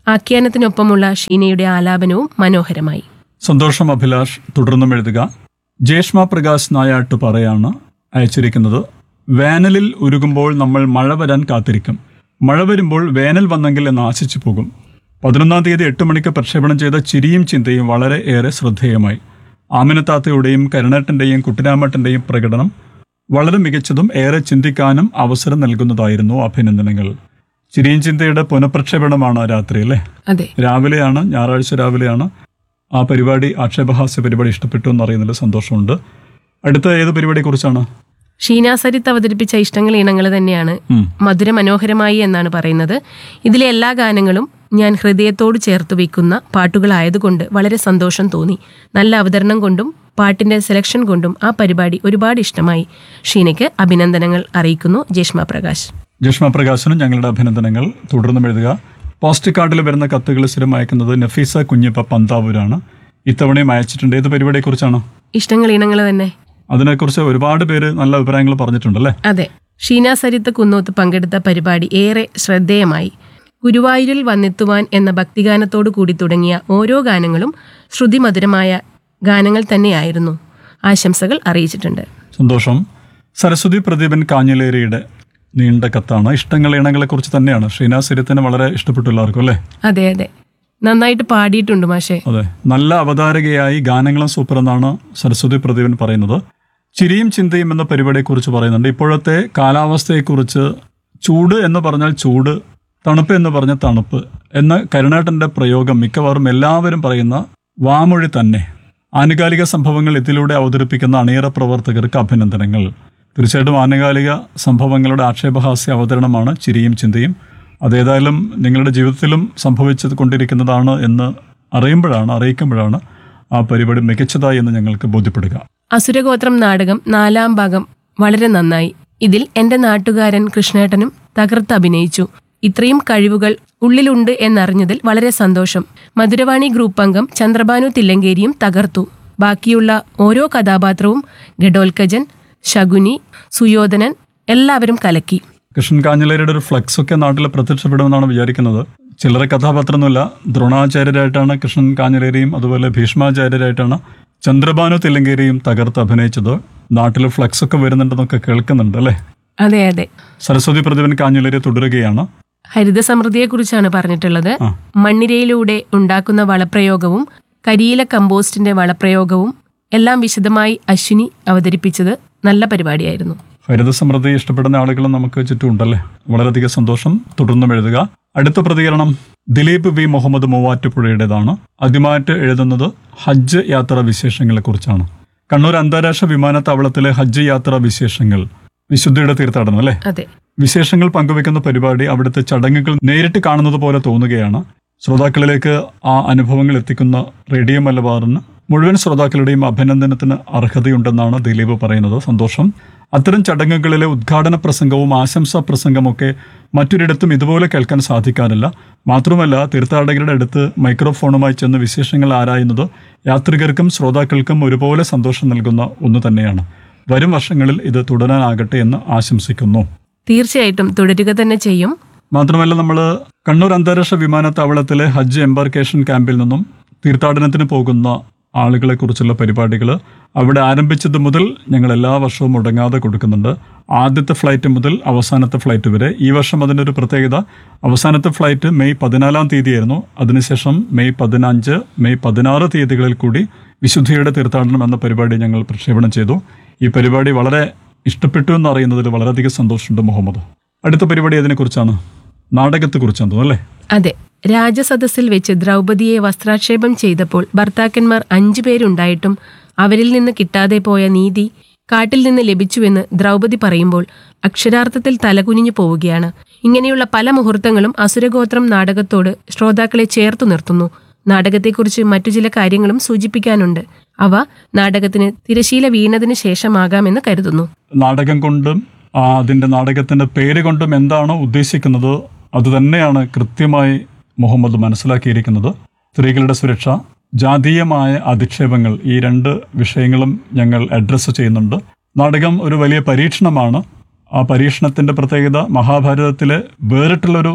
ആഖ്യാനത്തിനൊപ്പമുള്ള ഷീനയുടെ ആലാപനവും മനോഹരമായി സന്തോഷം അഭിലാഷ് തുടർന്നും എഴുതുക ജേഷ്മ പ്രകാശ് നായാട്ട് പറയാണ് അയച്ചിരിക്കുന്നത് വേനലിൽ ഉരുകുമ്പോൾ നമ്മൾ മഴ വരാൻ കാത്തിരിക്കും മഴ വരുമ്പോൾ വേനൽ വന്നെങ്കിൽ എന്ന് ആശിച്ചു പോകും പതിനൊന്നാം തീയതി എട്ട് മണിക്ക് പ്രക്ഷേപണം ചെയ്ത ചിരിയും ചിന്തയും വളരെ ഏറെ ശ്രദ്ധേയമായി ആമിനത്താത്തയുടെയും കരുണേട്ടൻ്റെയും കുട്ടിരാമേട്ടൻ്റെയും പ്രകടനം വളരെ മികച്ചതും ഏറെ ചിന്തിക്കാനും അവസരം നൽകുന്നതായിരുന്നു അഭിനന്ദനങ്ങൾ ചിരിയും ചിന്തയുടെ പുനഃപ്രക്ഷേപണമാണ് രാത്രി അല്ലേ അതെ രാവിലെയാണ് ഞായറാഴ്ച രാവിലെയാണ് ആ പരിപാടി ആക്ഷേപഹാസ്യ പരിപാടി ഇഷ്ടപ്പെട്ടു എന്ന് അറിയുന്നതിൽ സന്തോഷമുണ്ട് അടുത്ത ഏത് പരിപാടിയെ കുറിച്ചാണ് ഷീന സരിത്ത് അവതരിപ്പിച്ച ഇഷ്ടങ്ങൾ ഇണങ്ങൾ തന്നെയാണ് മധുര മനോഹരമായി എന്നാണ് പറയുന്നത് ഇതിലെ എല്ലാ ഗാനങ്ങളും ഞാൻ ഹൃദയത്തോട് ചേർത്ത് വെക്കുന്ന പാട്ടുകളായതുകൊണ്ട് വളരെ സന്തോഷം തോന്നി നല്ല അവതരണം കൊണ്ടും പാട്ടിന്റെ സെലക്ഷൻ കൊണ്ടും ആ പരിപാടി ഒരുപാട് ഇഷ്ടമായി ഷീനയ്ക്ക് അഭിനന്ദനങ്ങൾ അറിയിക്കുന്നു ജേഷ്മ പ്രകാശ് ജഷ്മ പ്രകാശനും ഞങ്ങളുടെ അഭിനന്ദനങ്ങൾ തുടർന്നും എഴുതുക പോസ്റ്റ് കാർഡിൽ വരുന്ന കത്തുകൾ സ്ഥിരം അയക്കുന്നത് നഫീസ കുഞ്ഞിപ്പ പന്താവൂരാണ് ഇത്തവണയും അയച്ചിട്ടുണ്ട് ഏത് പരിപാടിയെ കുറിച്ചാണ് ഇഷ്ടങ്ങൾ ഇണങ്ങൾ തന്നെ അതിനെക്കുറിച്ച് ഒരുപാട് പേര് നല്ല അഭിപ്രായങ്ങൾ പറഞ്ഞിട്ടുണ്ടല്ലേ അതെ ഷീന സരിത്ത് കുന്നോത്ത് പങ്കെടുത്ത പരിപാടി ഏറെ ശ്രദ്ധേയമായി ഗുരുവായൂരിൽ വന്നെത്തുവാൻ എന്ന ഭക്തിഗാനത്തോടു കൂടി തുടങ്ങിയ ഓരോ ഗാനങ്ങളും ശ്രുതിമധുരമായ ഗാനങ്ങൾ തന്നെയായിരുന്നു ആശംസകൾ അറിയിച്ചിട്ടുണ്ട് സന്തോഷം സരസ്വതി പ്രദീപൻ കാഞ്ഞിലേരിയുടെ നീണ്ട കത്താണ് ഇഷ്ടങ്ങൾ ഇണങ്ങളെ കുറിച്ച് തന്നെയാണ് ഷീനാ സിരത്തിന് വളരെ ഇഷ്ടപ്പെട്ടു എല്ലാവർക്കും അല്ലേ അതെ അതെ നന്നായിട്ട് പാടിയിട്ടുണ്ട് മാഷെ അതെ നല്ല അവതാരകയായി ഗാനങ്ങളും സൂപ്പർ എന്നാണ് സരസ്വതി പ്രദീപൻ പറയുന്നത് ചിരിയും ചിന്തയും എന്ന പരിപാടിയെക്കുറിച്ച് പറയുന്നുണ്ട് ഇപ്പോഴത്തെ കാലാവസ്ഥയെക്കുറിച്ച് ചൂട് എന്ന് പറഞ്ഞാൽ ചൂട് തണുപ്പ് എന്ന് പറഞ്ഞാൽ തണുപ്പ് എന്ന കരുണാട്ടന്റെ പ്രയോഗം മിക്കവാറും എല്ലാവരും പറയുന്ന വാമൊഴി തന്നെ ആനുകാലിക സംഭവങ്ങൾ ഇതിലൂടെ അവതരിപ്പിക്കുന്ന അണിയറ പ്രവർത്തകർക്ക് അഭിനന്ദനങ്ങൾ തീർച്ചയായിട്ടും ആനുകാലിക സംഭവങ്ങളുടെ ആക്ഷേപഹാസ്യ അവതരണമാണ് ചിരിയും ചിന്തയും അതേതായാലും നിങ്ങളുടെ ജീവിതത്തിലും സംഭവിച്ചത് കൊണ്ടിരിക്കുന്നതാണ് എന്ന് അറിയുമ്പോഴാണ് അറിയിക്കുമ്പോഴാണ് ആ പരിപാടി മികച്ചതായി എന്ന് ഞങ്ങൾക്ക് ബോധ്യപ്പെടുക അസുരഗോത്രം നാടകം നാലാം ഭാഗം വളരെ നന്നായി ഇതിൽ എന്റെ നാട്ടുകാരൻ കൃഷ്ണേട്ടനും തകർത്ത് അഭിനയിച്ചു ഇത്രയും കഴിവുകൾ ഉള്ളിലുണ്ട് എന്നറിഞ്ഞതിൽ വളരെ സന്തോഷം മധുരവാണി ഗ്രൂപ്പ് അംഗം ചന്ദ്രബാനു തില്ലങ്കേരിയും തകർത്തു ബാക്കിയുള്ള ഓരോ കഥാപാത്രവും ഗഡോൽക്കജൻ ശകുനി സുയോധനൻ എല്ലാവരും കലക്കി കൃഷ്ണൻ കാഞ്ഞിലേരിയുടെ ഒരു ഫ്ലക്സ് ഒക്കെ നാട്ടിൽ പ്രത്യക്ഷപ്പെടുമെന്നാണ് വിചാരിക്കുന്നത് ചില്ലറ കഥാപാത്രമൊന്നുമില്ല ദ്രോണാചാര്യരായിട്ടാണ് കൃഷ്ണൻ കാഞ്ഞിലേരിയും അതുപോലെ ഭീഷ്മാചാര്യരായിട്ടാണ് ചന്ദ്രബാനു തില്ലങ്കേരിയും തകർത്ത് അഭിനയിച്ചത് നാട്ടിൽ ഫ്ലക്സ് ഒക്കെ വരുന്നുണ്ടെന്നൊക്കെ കേൾക്കുന്നുണ്ട് അല്ലേ അതെ അതെ സരസ്വതി പ്രതിഭൻ കാഞ്ഞിലേരി തുടരുകയാണ് ഹരിത സമൃദ്ധിയെക്കുറിച്ചാണ് പറഞ്ഞിട്ടുള്ളത് ആ. മണ്ണിരയിലൂടെ ഉണ്ടാക്കുന്ന വളപ്രയോഗവും കരിയില കമ്പോസ്റ്റിന്റെ വളപ്രയോഗവും എല്ലാം വിശദമായി അശ്വിനി അവതരിപ്പിച്ചത് നല്ല പരിപാടിയായിരുന്നു ഹരിത സമൃദ്ധി ഇഷ്ടപ്പെടുന്ന ആളുകളും നമുക്ക് ചുറ്റും ഉണ്ടല്ലേ വളരെയധികം സന്തോഷം തുടർന്നും എഴുതുക അടുത്ത പ്രതികരണം ദിലീപ് വി മുഹമ്മദ് മൂവാറ്റുപുഴയുടേതാണ് ആദ്യമായിട്ട് എഴുതുന്നത് ഹജ്ജ് യാത്രാ വിശേഷങ്ങളെ കുറിച്ചാണ് കണ്ണൂർ അന്താരാഷ്ട്ര വിമാനത്താവളത്തിലെ ഹജ്ജ് യാത്രാ വിശേഷങ്ങൾ വിശുദ്ധിയുടെ തീർത്ഥാടനം അല്ലേ അതെ വിശേഷങ്ങൾ പങ്കുവെക്കുന്ന പരിപാടി അവിടുത്തെ ചടങ്ങുകൾ നേരിട്ട് കാണുന്നത് പോലെ തോന്നുകയാണ് ശ്രോതാക്കളിലേക്ക് ആ അനുഭവങ്ങൾ എത്തിക്കുന്ന റേഡിയോ മലബാറിന് മുഴുവൻ ശ്രോതാക്കളുടെയും അഭിനന്ദനത്തിന് അർഹതയുണ്ടെന്നാണ് ദിലീപ് പറയുന്നത് സന്തോഷം അത്തരം ചടങ്ങുകളിലെ ഉദ്ഘാടന പ്രസംഗവും ആശംസാ പ്രസംഗമൊക്കെ മറ്റൊരിടത്തും ഇതുപോലെ കേൾക്കാൻ സാധിക്കാറില്ല മാത്രമല്ല തീർത്ഥാടകരുടെ അടുത്ത് മൈക്രോഫോണുമായി ചെന്ന് വിശേഷങ്ങൾ ആരായുന്നത് യാത്രികർക്കും ശ്രോതാക്കൾക്കും ഒരുപോലെ സന്തോഷം നൽകുന്ന ഒന്ന് തന്നെയാണ് വരും വർഷങ്ങളിൽ ഇത് തുടരാനാകട്ടെ എന്ന് ആശംസിക്കുന്നു തീർച്ചയായിട്ടും തുടരുക തന്നെ ചെയ്യും മാത്രമല്ല നമ്മൾ കണ്ണൂർ അന്താരാഷ്ട്ര വിമാനത്താവളത്തിലെ ഹജ്ജ് എംബാർക്കേഷൻ ക്യാമ്പിൽ നിന്നും തീർത്ഥാടനത്തിന് പോകുന്ന ആളുകളെ കുറിച്ചുള്ള പരിപാടികൾ അവിടെ ആരംഭിച്ചത് മുതൽ ഞങ്ങൾ എല്ലാ വർഷവും മുടങ്ങാതെ കൊടുക്കുന്നുണ്ട് ആദ്യത്തെ ഫ്ലൈറ്റ് മുതൽ അവസാനത്തെ ഫ്ലൈറ്റ് വരെ ഈ വർഷം അതിൻ്റെ ഒരു പ്രത്യേകത അവസാനത്തെ ഫ്ലൈറ്റ് മെയ് പതിനാലാം തീയതിയായിരുന്നു അതിനുശേഷം മെയ് പതിനഞ്ച് മെയ് പതിനാറ് തീയതികളിൽ കൂടി വിശുദ്ധിയുടെ തീർത്ഥാടനം എന്ന പരിപാടി ഞങ്ങൾ പ്രക്ഷേപണം ചെയ്തു ഈ പരിപാടി വളരെ ഇഷ്ടപ്പെട്ടു എന്ന് അറിയുന്നതിൽ വളരെയധികം സന്തോഷമുണ്ട് മുഹമ്മദ് അടുത്ത പരിപാടി അതിനെക്കുറിച്ചാണ് നാടകത്തെക്കുറിച്ചാണ് തോന്നുന്നു അല്ലേ അതെ രാജസദസ്സിൽ വെച്ച് ദ്രൗപദിയെ വസ്ത്രാക്ഷേപം ചെയ്തപ്പോൾ ഭർത്താക്കന്മാർ അഞ്ചു പേരുണ്ടായിട്ടും അവരിൽ നിന്ന് കിട്ടാതെ പോയ നീതി കാട്ടിൽ നിന്ന് ലഭിച്ചുവെന്ന് ദ്രൗപദി പറയുമ്പോൾ അക്ഷരാർത്ഥത്തിൽ തലകുനിഞ്ഞു പോവുകയാണ് ഇങ്ങനെയുള്ള പല മുഹൂർത്തങ്ങളും അസുരഗോത്രം നാടകത്തോട് ശ്രോതാക്കളെ ചേർത്തു നിർത്തുന്നു നാടകത്തെക്കുറിച്ച് മറ്റു ചില കാര്യങ്ങളും സൂചിപ്പിക്കാനുണ്ട് അവ നാടകത്തിന് തിരശീല വീണതിന് ശേഷമാകാമെന്ന് കരുതുന്നു നാടകം കൊണ്ടും ആ അതിൻ്റെ നാടകത്തിൻ്റെ പേര് കൊണ്ടും എന്താണോ ഉദ്ദേശിക്കുന്നത് അത് തന്നെയാണ് കൃത്യമായി മുഹമ്മദ് മനസ്സിലാക്കിയിരിക്കുന്നത് സ്ത്രീകളുടെ സുരക്ഷ ജാതീയമായ അധിക്ഷേപങ്ങൾ ഈ രണ്ട് വിഷയങ്ങളും ഞങ്ങൾ അഡ്രസ്സ് ചെയ്യുന്നുണ്ട് നാടകം ഒരു വലിയ പരീക്ഷണമാണ് ആ പരീക്ഷണത്തിൻ്റെ പ്രത്യേകത മഹാഭാരതത്തിലെ വേറിട്ടുള്ളൊരു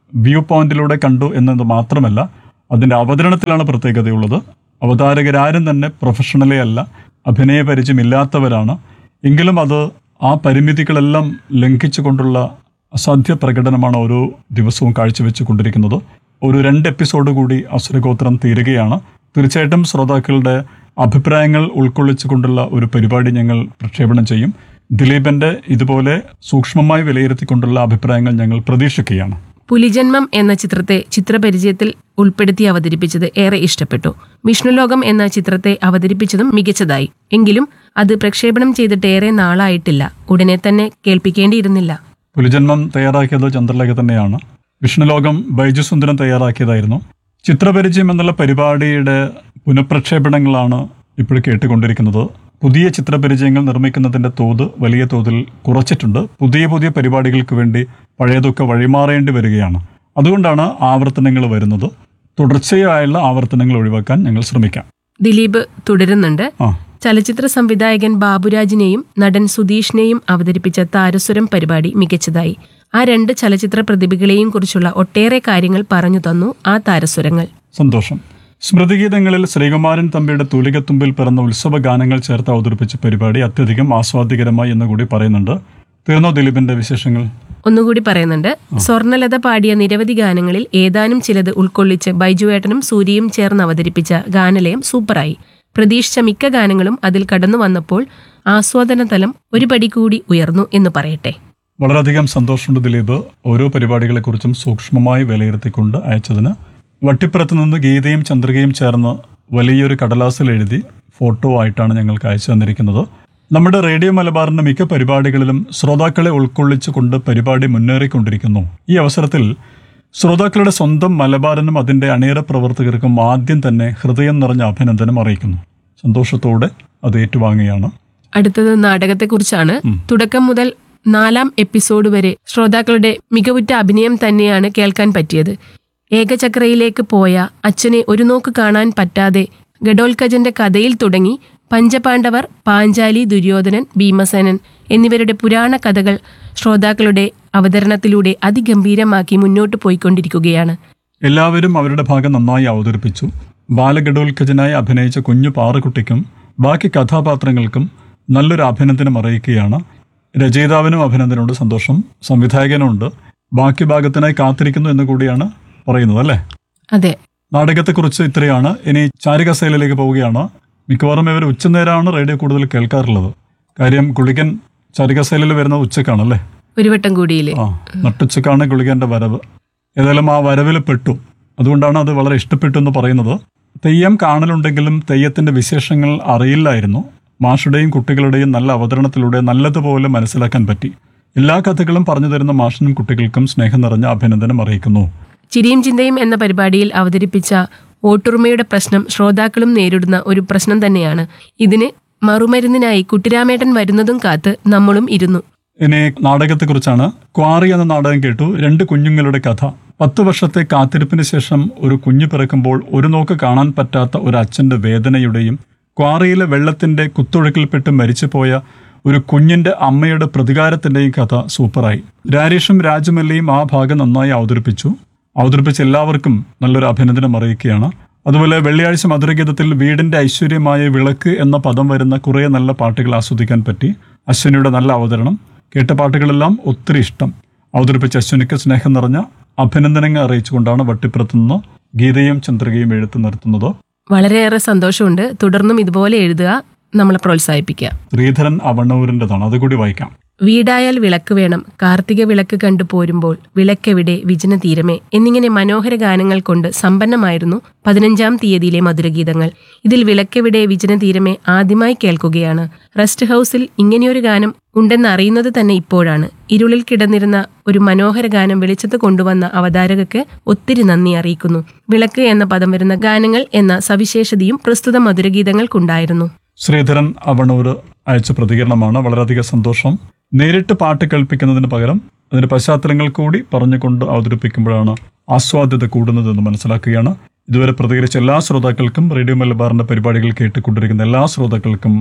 വ്യൂ പോയിന്റിലൂടെ കണ്ടു എന്നത് മാത്രമല്ല അതിൻ്റെ അവതരണത്തിലാണ് പ്രത്യേകതയുള്ളത് അവതാരകരാരും തന്നെ പ്രൊഫഷണലേ അല്ല അഭിനയ പരിചയമില്ലാത്തവരാണ് എങ്കിലും അത് ആ പരിമിതികളെല്ലാം ലംഘിച്ചുകൊണ്ടുള്ള അസാധ്യ പ്രകടനമാണ് ഓരോ ദിവസവും കാഴ്ചവെച്ചു കൊണ്ടിരിക്കുന്നത് ഒരു രണ്ട് എപ്പിസോഡ് കൂടി അസുരഗോത്രം തീരുകയാണ് തീർച്ചയായിട്ടും ശ്രോതാക്കളുടെ അഭിപ്രായങ്ങൾ ഉൾക്കൊള്ളിച്ചുകൊണ്ടുള്ള ഒരു പരിപാടി ഞങ്ങൾ പ്രക്ഷേപണം ചെയ്യും ദിലീപന്റെ ഇതുപോലെ സൂക്ഷ്മമായി വിലയിരുത്തിക്കൊണ്ടുള്ള അഭിപ്രായങ്ങൾ ഞങ്ങൾ പ്രതീക്ഷിക്കുകയാണ് പുലിജന്മം എന്ന ചിത്രത്തെ ചിത്രപരിചയത്തിൽ ഉൾപ്പെടുത്തി അവതരിപ്പിച്ചത് ഏറെ ഇഷ്ടപ്പെട്ടു വിഷ്ണുലോകം എന്ന ചിത്രത്തെ അവതരിപ്പിച്ചതും മികച്ചതായി എങ്കിലും അത് പ്രക്ഷേപണം ചെയ്തിട്ട് ഏറെ നാളായിട്ടില്ല ഉടനെ തന്നെ കേൾപ്പിക്കേണ്ടിയിരുന്നില്ല പുലിജന്മം തയ്യാറാക്കിയത് ചന്ദ്രലേഖ തന്നെയാണ് വിഷ്ണുലോകം ബൈജു സുന്ദരം തയ്യാറാക്കിയതായിരുന്നു ചിത്രപരിചയം എന്നുള്ള പരിപാടിയുടെ പുനഃപ്രക്ഷേപണങ്ങളാണ് ഇപ്പോൾ കേട്ടുകൊണ്ടിരിക്കുന്നത് പുതിയ ചിത്രപരിചയങ്ങൾ നിർമ്മിക്കുന്നതിന്റെ തോത് വലിയ തോതിൽ കുറച്ചിട്ടുണ്ട് പുതിയ പുതിയ പരിപാടികൾക്ക് വേണ്ടി പഴയതൊക്കെ വഴിമാറേണ്ടി വരികയാണ് അതുകൊണ്ടാണ് ആവർത്തനങ്ങൾ വരുന്നത് തുടർച്ചയായുള്ള ആവർത്തനങ്ങൾ ഒഴിവാക്കാൻ ഞങ്ങൾ ശ്രമിക്കാം ദിലീപ് തുടരുന്നുണ്ട് ആ ചലച്ചിത്ര സംവിധായകൻ ബാബുരാജിനെയും നടൻ സുധീഷിനെയും അവതരിപ്പിച്ച താരസ്വരം പരിപാടി മികച്ചതായി ആ രണ്ട് ചലച്ചിത്ര പ്രതിഭകളെയും കുറിച്ചുള്ള ഒട്ടേറെ കാര്യങ്ങൾ പറഞ്ഞു തന്നു ആ താരസ്വരങ്ങൾ സന്തോഷം സ്മൃതിഗീതങ്ങളിൽ ശ്രീകുമാരൻ തമ്പിയുടെ തൂലികത്തുമ്പിൽ പിറന്ന ഉത്സവ ഗാനങ്ങൾ ചേർത്ത് അവതരിപ്പിച്ച പരിപാടി അത്യധികം ആസ്വാദികരമായി എന്ന് കൂടി പറയുന്നുണ്ട് തീർന്നോ ദിലീപിന്റെ വിശേഷങ്ങൾ ഒന്നുകൂടി പറയുന്നുണ്ട് സ്വർണലത പാടിയ നിരവധി ഗാനങ്ങളിൽ ഏതാനും ചിലത് ഉൾക്കൊള്ളിച്ച് ബൈജുവേട്ടനും സൂര്യയും ചേർന്ന് അവതരിപ്പിച്ച ഗാനലയം സൂപ്പറായി പ്രതീക്ഷിച്ച മിക്ക ഗാനങ്ങളും അതിൽ കടന്നു വന്നപ്പോൾ ആസ്വാദന തലം ഒരു പടി കൂടി ഉയർന്നു എന്ന് പറയട്ടെ വളരെയധികം സന്തോഷമുണ്ട് ദിലീപ് ഓരോ പരിപാടികളെക്കുറിച്ചും സൂക്ഷ്മമായി വിലയിരുത്തിക്കൊണ്ട് അയച്ചതിന് വട്ടിപ്പുറത്ത് നിന്ന് ഗീതയും ചന്ദ്രികയും ചേർന്ന് വലിയൊരു കടലാസിൽ എഴുതി ഫോട്ടോ ആയിട്ടാണ് ഞങ്ങൾക്ക് അയച്ചു തന്നിരിക്കുന്നത് നമ്മുടെ റേഡിയോ മലബാറിന്റെ മിക്ക പരിപാടികളിലും ശ്രോതാക്കളെ ഉൾക്കൊള്ളിച്ചുകൊണ്ട് പരിപാടി മുന്നേറിക്കൊണ്ടിരിക്കുന്നു ഈ അവസരത്തിൽ ശ്രോതാക്കളുടെ സ്വന്തം മലബാറിനും അതിന്റെ അണിയറ പ്രവർത്തകർക്കും ആദ്യം തന്നെ ഹൃദയം നിറഞ്ഞ അഭിനന്ദനം അറിയിക്കുന്നു സന്തോഷത്തോടെ അത് ഏറ്റുവാങ്ങുകയാണ് അടുത്തത് നാടകത്തെക്കുറിച്ചാണ് തുടക്കം മുതൽ നാലാം എപ്പിസോഡ് വരെ ശ്രോതാക്കളുടെ മികവുറ്റ അഭിനയം തന്നെയാണ് കേൾക്കാൻ പറ്റിയത് ഏകചക്രയിലേക്ക് പോയ അച്ഛനെ ഒരു നോക്ക് കാണാൻ പറ്റാതെ ഗഡോൽക്കജന്റെ കഥയിൽ തുടങ്ങി പഞ്ചപാണ്ഡവർ പാഞ്ചാലി ദുര്യോധനൻ ഭീമസേനൻ എന്നിവരുടെ പുരാണ കഥകൾ ശ്രോതാക്കളുടെ അവതരണത്തിലൂടെ അതിഗംഭീരമാക്കി മുന്നോട്ട് പോയിക്കൊണ്ടിരിക്കുകയാണ് എല്ലാവരും അവരുടെ ഭാഗം നന്നായി അവതരിപ്പിച്ചു ബാലഗഡോൽക്കജനായി അഭിനയിച്ച കുഞ്ഞു പാറക്കുട്ടിക്കും ബാക്കി കഥാപാത്രങ്ങൾക്കും നല്ലൊരു അഭിനന്ദനം അറിയിക്കുകയാണ് രചയിതാവിനും അഭിനന്ദനമുണ്ട് സന്തോഷം സംവിധായകനുണ്ട് ബാക്കി ഭാഗത്തിനായി കാത്തിരിക്കുന്നു എന്ന് കൂടിയാണ് പറയുന്നത് അല്ലേ അതെ നാടകത്തെക്കുറിച്ച് ഇത്രയാണ് ഇനി ചാരികസേലയിലേക്ക് പോവുകയാണ് മിക്കവാറും ഇവർ ഉച്ചനേരമാണ് റേഡിയോ കൂടുതൽ കേൾക്കാറുള്ളത് കാര്യം ഗുളികൻ ചാരികസേലയിൽ വരുന്നത് ഉച്ചക്കാണല്ലേ ഒരു വട്ടം കൂടിയില്ലേ ആ നട്ടുച്ചക്കാണ് ഗുളികന്റെ വരവ് ഏതായാലും ആ വരവിൽ പെട്ടു അതുകൊണ്ടാണ് അത് വളരെ ഇഷ്ടപ്പെട്ടു എന്ന് പറയുന്നത് തെയ്യം കാണലുണ്ടെങ്കിലും തെയ്യത്തിന്റെ വിശേഷങ്ങൾ അറിയില്ലായിരുന്നു മാഷുടെയും കുട്ടികളുടെയും നല്ല അവതരണത്തിലൂടെ നല്ലതുപോലെ മനസ്സിലാക്കാൻ പറ്റി എല്ലാ കഥകളും പറഞ്ഞു തരുന്ന മാഷിനും കുട്ടികൾക്കും സ്നേഹം നിറഞ്ഞ അഭിനന്ദനം അറിയിക്കുന്നു ചിരിയും ചിന്തയും എന്ന പരിപാടിയിൽ അവതരിപ്പിച്ച വോട്ടുറുമയുടെ പ്രശ്നം ശ്രോതാക്കളും നേരിടുന്ന ഒരു പ്രശ്നം തന്നെയാണ് ഇതിന് മറുമരുന്നിനായി കുട്ടിരാമേട്ടൻ വരുന്നതും കാത്ത് നമ്മളും ഇരുന്നു ഇനി നാടകത്തെക്കുറിച്ചാണ് ക്വാറി എന്ന നാടകം കേട്ടു രണ്ട് കുഞ്ഞുങ്ങളുടെ കഥ പത്ത് വർഷത്തെ കാത്തിരിപ്പിന് ശേഷം ഒരു കുഞ്ഞു പിറക്കുമ്പോൾ ഒരു നോക്ക് കാണാൻ പറ്റാത്ത ഒരു അച്ഛന്റെ വേദനയുടെയും ക്വാറിയിലെ വെള്ളത്തിന്റെ കുത്തൊഴുക്കിൽപ്പെട്ട് മരിച്ചുപോയ ഒരു കുഞ്ഞിന്റെ അമ്മയുടെ പ്രതികാരത്തിന്റെയും കഥ സൂപ്പറായി രാരീഷും രാജമല്ലിയും ആ ഭാഗം നന്നായി അവതരിപ്പിച്ചു അവതരിപ്പിച്ച എല്ലാവർക്കും നല്ലൊരു അഭിനന്ദനം അറിയിക്കുകയാണ് അതുപോലെ വെള്ളിയാഴ്ച മധുരഗീതത്തിൽ വീടിന്റെ ഐശ്വര്യമായ വിളക്ക് എന്ന പദം വരുന്ന കുറേ നല്ല പാട്ടുകൾ ആസ്വദിക്കാൻ പറ്റി അശ്വിനിയുടെ നല്ല അവതരണം കേട്ട പാട്ടുകളെല്ലാം ഒത്തിരി ഇഷ്ടം അവതരിപ്പിച്ച അശ്വിനിക്ക് സ്നേഹം നിറഞ്ഞ അഭിനന്ദനങ്ങൾ അറിയിച്ചുകൊണ്ടാണ് വട്ടിപ്പുറത്ത് നിന്ന് ഗീതയും ചന്ദ്രികയും എഴുത്ത് നിർത്തുന്നത് വളരെയേറെ സന്തോഷമുണ്ട് തുടർന്നും ഇതുപോലെ എഴുതുക നമ്മളെ പ്രോത്സാഹിപ്പിക്കുക ശ്രീധരൻ അവണ്ണൂരിൻ്റെതാണ് അതുകൂടി വായിക്കാം വീടായാൽ വിളക്ക് വേണം കാർത്തിക വിളക്ക് കണ്ടു പോരുമ്പോൾ വിളക്കെവിടെ വിജന തീരമേ എന്നിങ്ങനെ മനോഹര ഗാനങ്ങൾ കൊണ്ട് സമ്പന്നമായിരുന്നു പതിനഞ്ചാം തീയതിയിലെ മധുരഗീതങ്ങൾ ഇതിൽ വിളക്കെവിടെ വിജന തീരമേ ആദ്യമായി കേൾക്കുകയാണ് റെസ്റ്റ് ഹൗസിൽ ഇങ്ങനെയൊരു ഗാനം ഉണ്ടെന്ന് അറിയുന്നത് തന്നെ ഇപ്പോഴാണ് ഇരുളിൽ കിടന്നിരുന്ന ഒരു മനോഹര ഗാനം വെളിച്ചത്ത് കൊണ്ടുവന്ന അവതാരകർക്ക് ഒത്തിരി നന്ദി അറിയിക്കുന്നു വിളക്ക് എന്ന പദം വരുന്ന ഗാനങ്ങൾ എന്ന സവിശേഷതയും പ്രസ്തുത മധുരഗീതങ്ങൾക്കുണ്ടായിരുന്നു ശ്രീധരൻ അവണൂർ അയച്ച പ്രതികരണമാണ് വളരെയധികം സന്തോഷം നേരിട്ട് പാട്ട് കേൾപ്പിക്കുന്നതിന് പകരം അതിന്റെ പശ്ചാത്തലങ്ങൾ കൂടി പറഞ്ഞുകൊണ്ട് അവതരിപ്പിക്കുമ്പോഴാണ് ആസ്വാദ്യത കൂടുന്നതെന്ന് മനസ്സിലാക്കുകയാണ് ഇതുവരെ പ്രതികരിച്ച എല്ലാ ശ്രോതാക്കൾക്കും റേഡിയോ മലബാറിന്റെ പരിപാടികൾ കേട്ടുകൊണ്ടിരിക്കുന്ന എല്ലാ ശ്രോതാക്കൾക്കും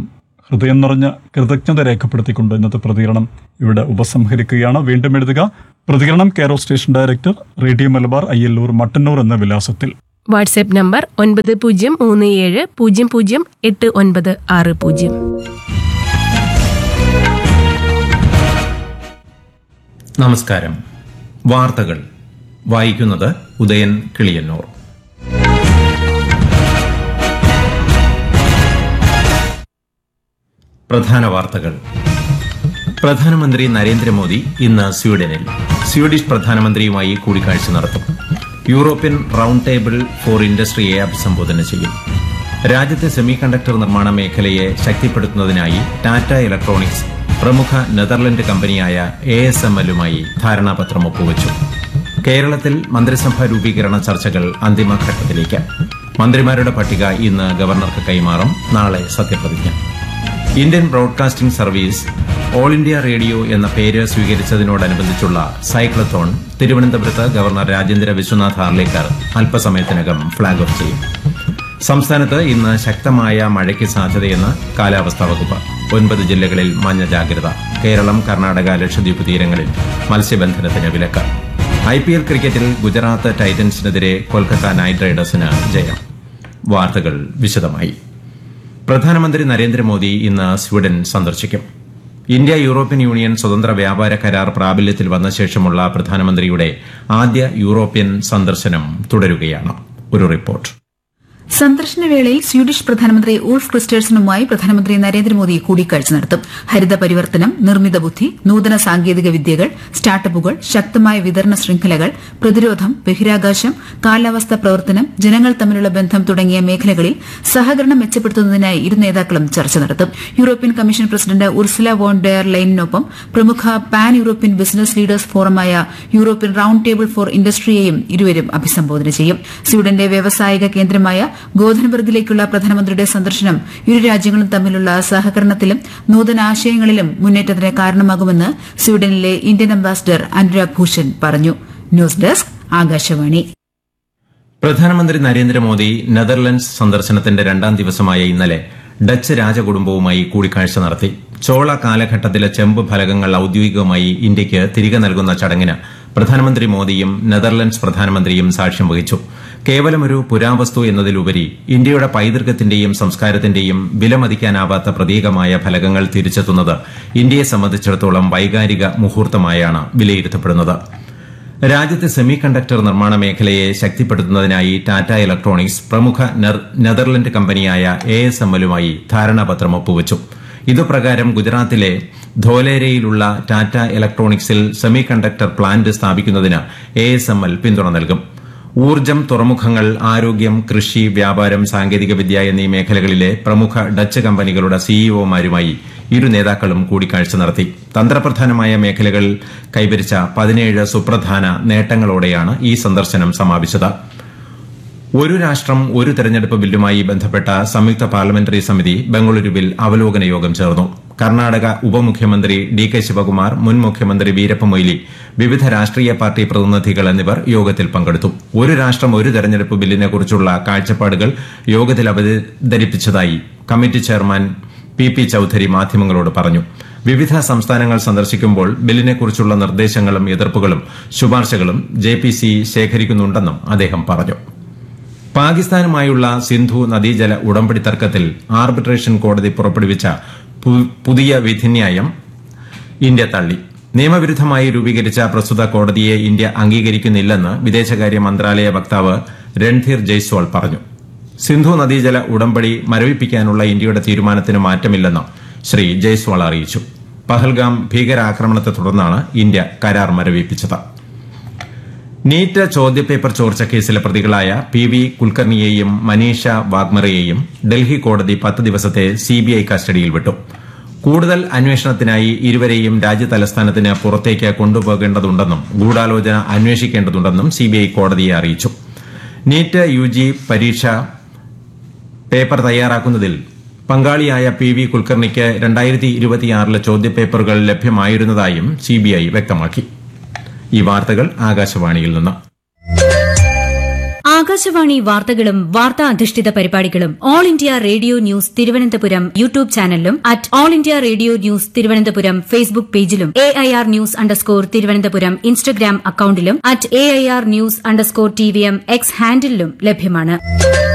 ഹൃദയം നിറഞ്ഞ കൃതജ്ഞത രേഖപ്പെടുത്തിക്കൊണ്ട് ഇന്നത്തെ പ്രതികരണം ഇവിടെ ഉപസംഹരിക്കുകയാണ് വീണ്ടും എഴുതുക പ്രതികരണം care of station director radio Malabar Ayyalloor Mattannur എന്ന വിലാസത്തിൽ വാട്സ്ആപ്പ് നമ്പർ ഒൻപത് പൂജ്യം മൂന്ന് ഏഴ് പൂജ്യം പൂജ്യം എട്ട് ഒൻപത് ആറ് പൂജ്യം നമസ്കാരം വാർത്തകൾ വായിക്കുന്നത് ഉദയൻ കിളിയന്നൂർ പ്രധാന വാർത്തകൾ പ്രധാനമന്ത്രി നരേന്ദ്രമോദി ഇന്ന് സ്വീഡനിൽ സ്വീഡിഷ് പ്രധാനമന്ത്രിയുമായി കൂടിക്കാഴ്ച നടത്തും യൂറോപ്യൻ റൌണ്ട് ടേബിൾ ഫോർ ഇൻഡസ്ട്രിയെ അഭിസംബോധന ചെയ്യും രാജ്യത്തെ സെമി കണ്ടക്ടർ നിർമ്മാണ മേഖലയെ ശക്തിപ്പെടുത്തുന്നതിനായി ടാറ്റ ഇലക്ട്രോണിക്സ് പ്രമുഖ നെതർലൻഡ് കമ്പനിയായ എ എസ് എം എല്ലുമായി ധാരണാപത്രം ഒപ്പുവച്ചു കേരളത്തിൽ മന്ത്രിസഭാ രൂപീകരണ ചർച്ചകൾ അന്തിമഘട്ടത്തിലേക്ക് മന്ത്രിമാരുടെ പട്ടിക ഇന്ന് ഗവർണർക്ക് കൈമാറും നാളെ സത്യപ്രതിജ്ഞ Indian broadcasting service all India radio എന്ന പേര് സ്വീകരിച്ചതിനോടനുബന്ധിച്ചുള്ള സൈക്ലത്തോൺ തിരുവനന്തപുരത്ത് ഗവർണർ രാജേന്ദ്ര വിശ്വനാഥ് ആർലേക്കർ അല്പസമയത്തിനകം ഫ്ളാഗ് ഓഫ് ചെയ്യും സംസ്ഥാനത്ത് ഇന്ന് ശക്തമായ മഴയ്ക്ക് സാധ്യതയെന്ന് കാലാവസ്ഥാ വകുപ്പ് ഒൻപത് ജില്ലകളിൽ മഞ്ഞ ജാഗ്രത കേരളം കർണാടക ലക്ഷദ്വീപ് തീരങ്ങളിൽ മത്സ്യബന്ധനത്തിന് വിലക്ക് ഐ പി എൽ ക്രിക്കറ്റിൽ ഗുജറാത്ത് ടൈറ്റൻസിനെതിരെ കൊൽക്കത്ത നൈറ്റ് റൈഡേഴ്സിന് ജയം വാർത്തകൾ വിശദമായി പ്രധാനമന്ത്രി നരേന്ദ്രമോദി ഇന്ന് സ്വീഡൻ സന്ദർശിക്കും ഇന്ത്യ യൂറോപ്യൻ യൂണിയൻ സ്വതന്ത്ര വ്യാപാര കരാർ പ്രാബല്യത്തിൽ വന്ന ശേഷമുള്ള പ്രധാനമന്ത്രിയുടെ ആദ്യ യൂറോപ്യൻ സന്ദർശനം തുടരുകയാണ് ഒരു റിപ്പോർട്ട് സന്ദർശനവേളയിൽ സ്വീഡിഷ് പ്രധാനമന്ത്രി ഊൾഫ് ക്രിസ്റ്റേഴ്സണുമായി പ്രധാനമന്ത്രി നരേന്ദ്രമോദി കൂടിക്കാഴ്ച നടത്തും ഹരിത പരിവർത്തനം നിർമ്മിത ബുദ്ധി നൂതന സാങ്കേതിക വിദ്യകൾ സ്റ്റാർട്ടപ്പുകൾ ശക്തമായ വിതരണ ശൃംഖലകൾ പ്രതിരോധം ബഹിരാകാശം കാലാവസ്ഥാ പ്രവർത്തനം ജനങ്ങൾ തമ്മിലുള്ള ബന്ധം തുടങ്ങിയ മേഖലകളിൽ സഹകരണം മെച്ചപ്പെടുത്തുന്നതിനായി ഇരു നേതാക്കളും ചർച്ച നടത്തും European commission president Ursula von der ലൈനിനൊപ്പം പ്രമുഖ പാൻ യൂറോപ്യൻ ബിസിനസ് ലീഡേഴ്സ് ഫോറമായ യൂറോപ്യൻ റൌണ്ട് ടേബിൾ ഫോർ ഇൻഡസ്ട്രിയെയും ഇരുവരും അഭിസംബോധന ചെയ്യും സ്വീഡന്റെ വ്യവസായിക കേന്ദ്രമായ ഗോധൻബർഗിലേക്കുള്ള പ്രധാനമന്ത്രിയുടെ സന്ദർശനം ഇരു രാജ്യങ്ങളും തമ്മിലുള്ള സഹകരണത്തിലും നൂതന ആശയങ്ങളിലും മുന്നേറ്റത്തിന് കാരണമാകുമെന്ന് സ്വീഡനിലെ ഇന്ത്യൻ അംബാസിഡർ അനുരാഗ് ഭൂഷൺ പറഞ്ഞു ന്യൂസ് ഡെസ്ക് ആകാശവാണി പ്രധാനമന്ത്രി നരേന്ദ്രമോദി നെതർലൻഡ്സ് സന്ദർശനത്തിന്റെ രണ്ടാം ദിവസമായ ഇന്നലെ ഡച്ച് രാജകുടുംബവുമായി കൂടിക്കാഴ്ച നടത്തി ചോള കാലഘട്ടത്തിലെ ചെമ്പ് ഫലകങ്ങൾ ഔദ്യോഗികമായി ഇന്ത്യയ്ക്ക് തിരികെ നൽകുന്ന ചടങ്ങിന് പ്രധാനമന്ത്രി മോദിയും നെതർലൻഡ്സ് പ്രധാനമന്ത്രിയും സാക്ഷ്യം വഹിച്ചു കേവലമൊരു പുരാവസ്തു എന്നതിലുപരി ഇന്ത്യയുടെ പൈതൃകത്തിന്റെയും സംസ്കാരത്തിന്റെയും വിലമതിക്കാനാവാത്ത പ്രതീകമായ ഫലകങ്ങൾ തിരിച്ചെത്തുന്നത് ഇന്ത്യയെ സംബന്ധിച്ചിടത്തോളം വൈകാരിക മുഹൂർത്തമായാണ് വിലയിരുത്തപ്പെടുന്നത് രാജ്യത്തെ സെമി കണ്ടക്ടർ നിർമ്മാണ മേഖലയെ ശക്തിപ്പെടുത്തുന്നതിനായി ടാറ്റ ഇലക്ട്രോണിക്സ് പ്രമുഖ നെർ- നെതർലൻഡ് കമ്പനിയായ എ എസ് എം എല്ലുമായി ധാരണാപത്രം ഒപ്പുവച്ചു ഇതുപ്രകാരം ഗുജറാത്തിലെ ധോലേരയിലുള്ള ടാറ്റ ഇലക്ട്രോണിക്സിൽ സെമി കണ്ടക്ടർ പ്ലാന്റ് സ്ഥാപിക്കുന്നതിന് എ എസ് എം എൽ പിന്തുണ നൽകും ഊർജ്ജം തുറമുഖങ്ങൾ ആരോഗ്യം കൃഷി വ്യാപാരം സാങ്കേതികവിദ്യ എന്നീ മേഖലകളിലെ പ്രമുഖ ഡച്ച് കമ്പനികളുടെ സിഇഒമാരുമായി ഇരു നേതാക്കളും കൂടിക്കാഴ്ച നടത്തി തന്ത്രപ്രധാനമായ മേഖലകൾ കൈവരിച്ച പതിനേഴ് സുപ്രധാന നേട്ടങ്ങളോടെയാണ് ഈ സന്ദർശനം സമാപിച്ചത് ഒരു രാഷ്ട്രം ഒരു തെരഞ്ഞെടുപ്പ് ബില്ലുമായി ബന്ധപ്പെട്ട സംയുക്ത പാർലമെന്ററി സമിതി ബംഗളൂരുവിൽ അവലോകന യോഗം ചേർന്നു കർണാടക ഉപമുഖ്യമന്ത്രി ഡി കെ ശിവകുമാർ മുൻ മുഖ്യമന്ത്രി വീരപ്പ മൊയ്ലി വിവിധ രാഷ്ട്രീയ പാർട്ടി പ്രതിനിധികൾ എന്നിവർ യോഗത്തിൽ പങ്കെടുത്തു ഒരു രാഷ്ട്രം ഒരു തെരഞ്ഞെടുപ്പ് ബില്ലിനെക്കുറിച്ചുള്ള കാഴ്ചപ്പാടുകൾ യോഗത്തിൽ അവതരിപ്പിച്ചതായി committee chairman P P Chaudhary മാധ്യമങ്ങളോട് പറഞ്ഞു വിവിധ സംസ്ഥാനങ്ങൾ സന്ദർശിക്കുമ്പോൾ ബില്ലിനെക്കുറിച്ചുള്ള നിർദ്ദേശങ്ങളും എതിർപ്പുകളും ശുപാർശകളും ജെ പി സി ശേഖരിക്കുന്നുണ്ടെന്നും അദ്ദേഹം പറഞ്ഞു പാകിസ്ഥാനുമായുള്ള സിന്ധു നദീജല ഉടമ്പടി തർക്കത്തിൽ ആർബിട്രേഷൻ കോടതി പുറപ്പെടുവിച്ച പു- പുതിയ വിധിന്യായം ഇന്ത്യ തള്ളി നിയമവിരുദ്ധമായി രൂപീകരിച്ച പ്രസ്തുത കോടതിയെ ഇന്ത്യ അംഗീകരിക്കുന്നില്ലെന്ന് വിദേശകാര്യ മന്ത്രാലയ വക്താവ് രൺധീർ ജയ്സ്വാൾ പറഞ്ഞു സിന്ധു നദീജല ഉടമ്പടി മരവിപ്പിക്കാനുള്ള ഇന്ത്യയുടെ തീരുമാനത്തിന് മാറ്റമില്ലെന്ന് ശ്രീ ജയ്സ്വാൾ അറിയിച്ചു പഹൽഗാം ഭീകരാക്രമണത്തെ തുടർന്നാണ് ഇന്ത്യ കരാർ മരവിപ്പിച്ചത് നീറ്റ് ചോദ്യപേപ്പർ ചോർച്ച കേസിലെ പ്രതികളായ പി വി കുൽക്കർണിയെയും മനീഷ വാഗ്മറയെയും ഡൽഹി കോടതി പത്ത് ദിവസത്തെ സിബിഐ കസ്റ്റഡിയിൽ വിട്ടു കൂടുതൽ അന്വേഷണത്തിനായി ഇരുവരെയും രാജ്യതലസ്ഥാനത്തിന് പുറത്തേക്ക് കൊണ്ടുപോകേണ്ടതുണ്ടെന്നും ഗൂഢാലോചന അന്വേഷിക്കേണ്ടതുണ്ടെന്നും സിബിഐ കോടതിയെ അറിയിച്ചു നീറ്റ് യു ജി പരീക്ഷ പേപ്പർ തയ്യാറാക്കുന്നതിൽ പങ്കാളിയായ പി വി കുൽക്കർണിക്ക് രണ്ടായിരത്തി ഇരുപത്തിയാറിലെ ചോദ്യപേപ്പറുകൾ ലഭ്യമായിരുന്നതായും സിബിഐ വ്യക്തമാക്കി ഈ വാർത്തകൾ ആകാശവാണിയിൽ നിന്ന് ആകാശവാണി വാർത്തകളും വാർത്താ അധിഷ്ഠിത പരിപാടികളും all India radio news Thiruvananthapuram YouTube ചാനലിലും at all India radio news Thiruvananthapuram Facebook പേജിലും A I R news underscore Thiruvananthapuram Instagram അക്കൌണ്ടിലും at A I R news underscore T V M X ഹാൻഡിലും ലഭ്യമാണ്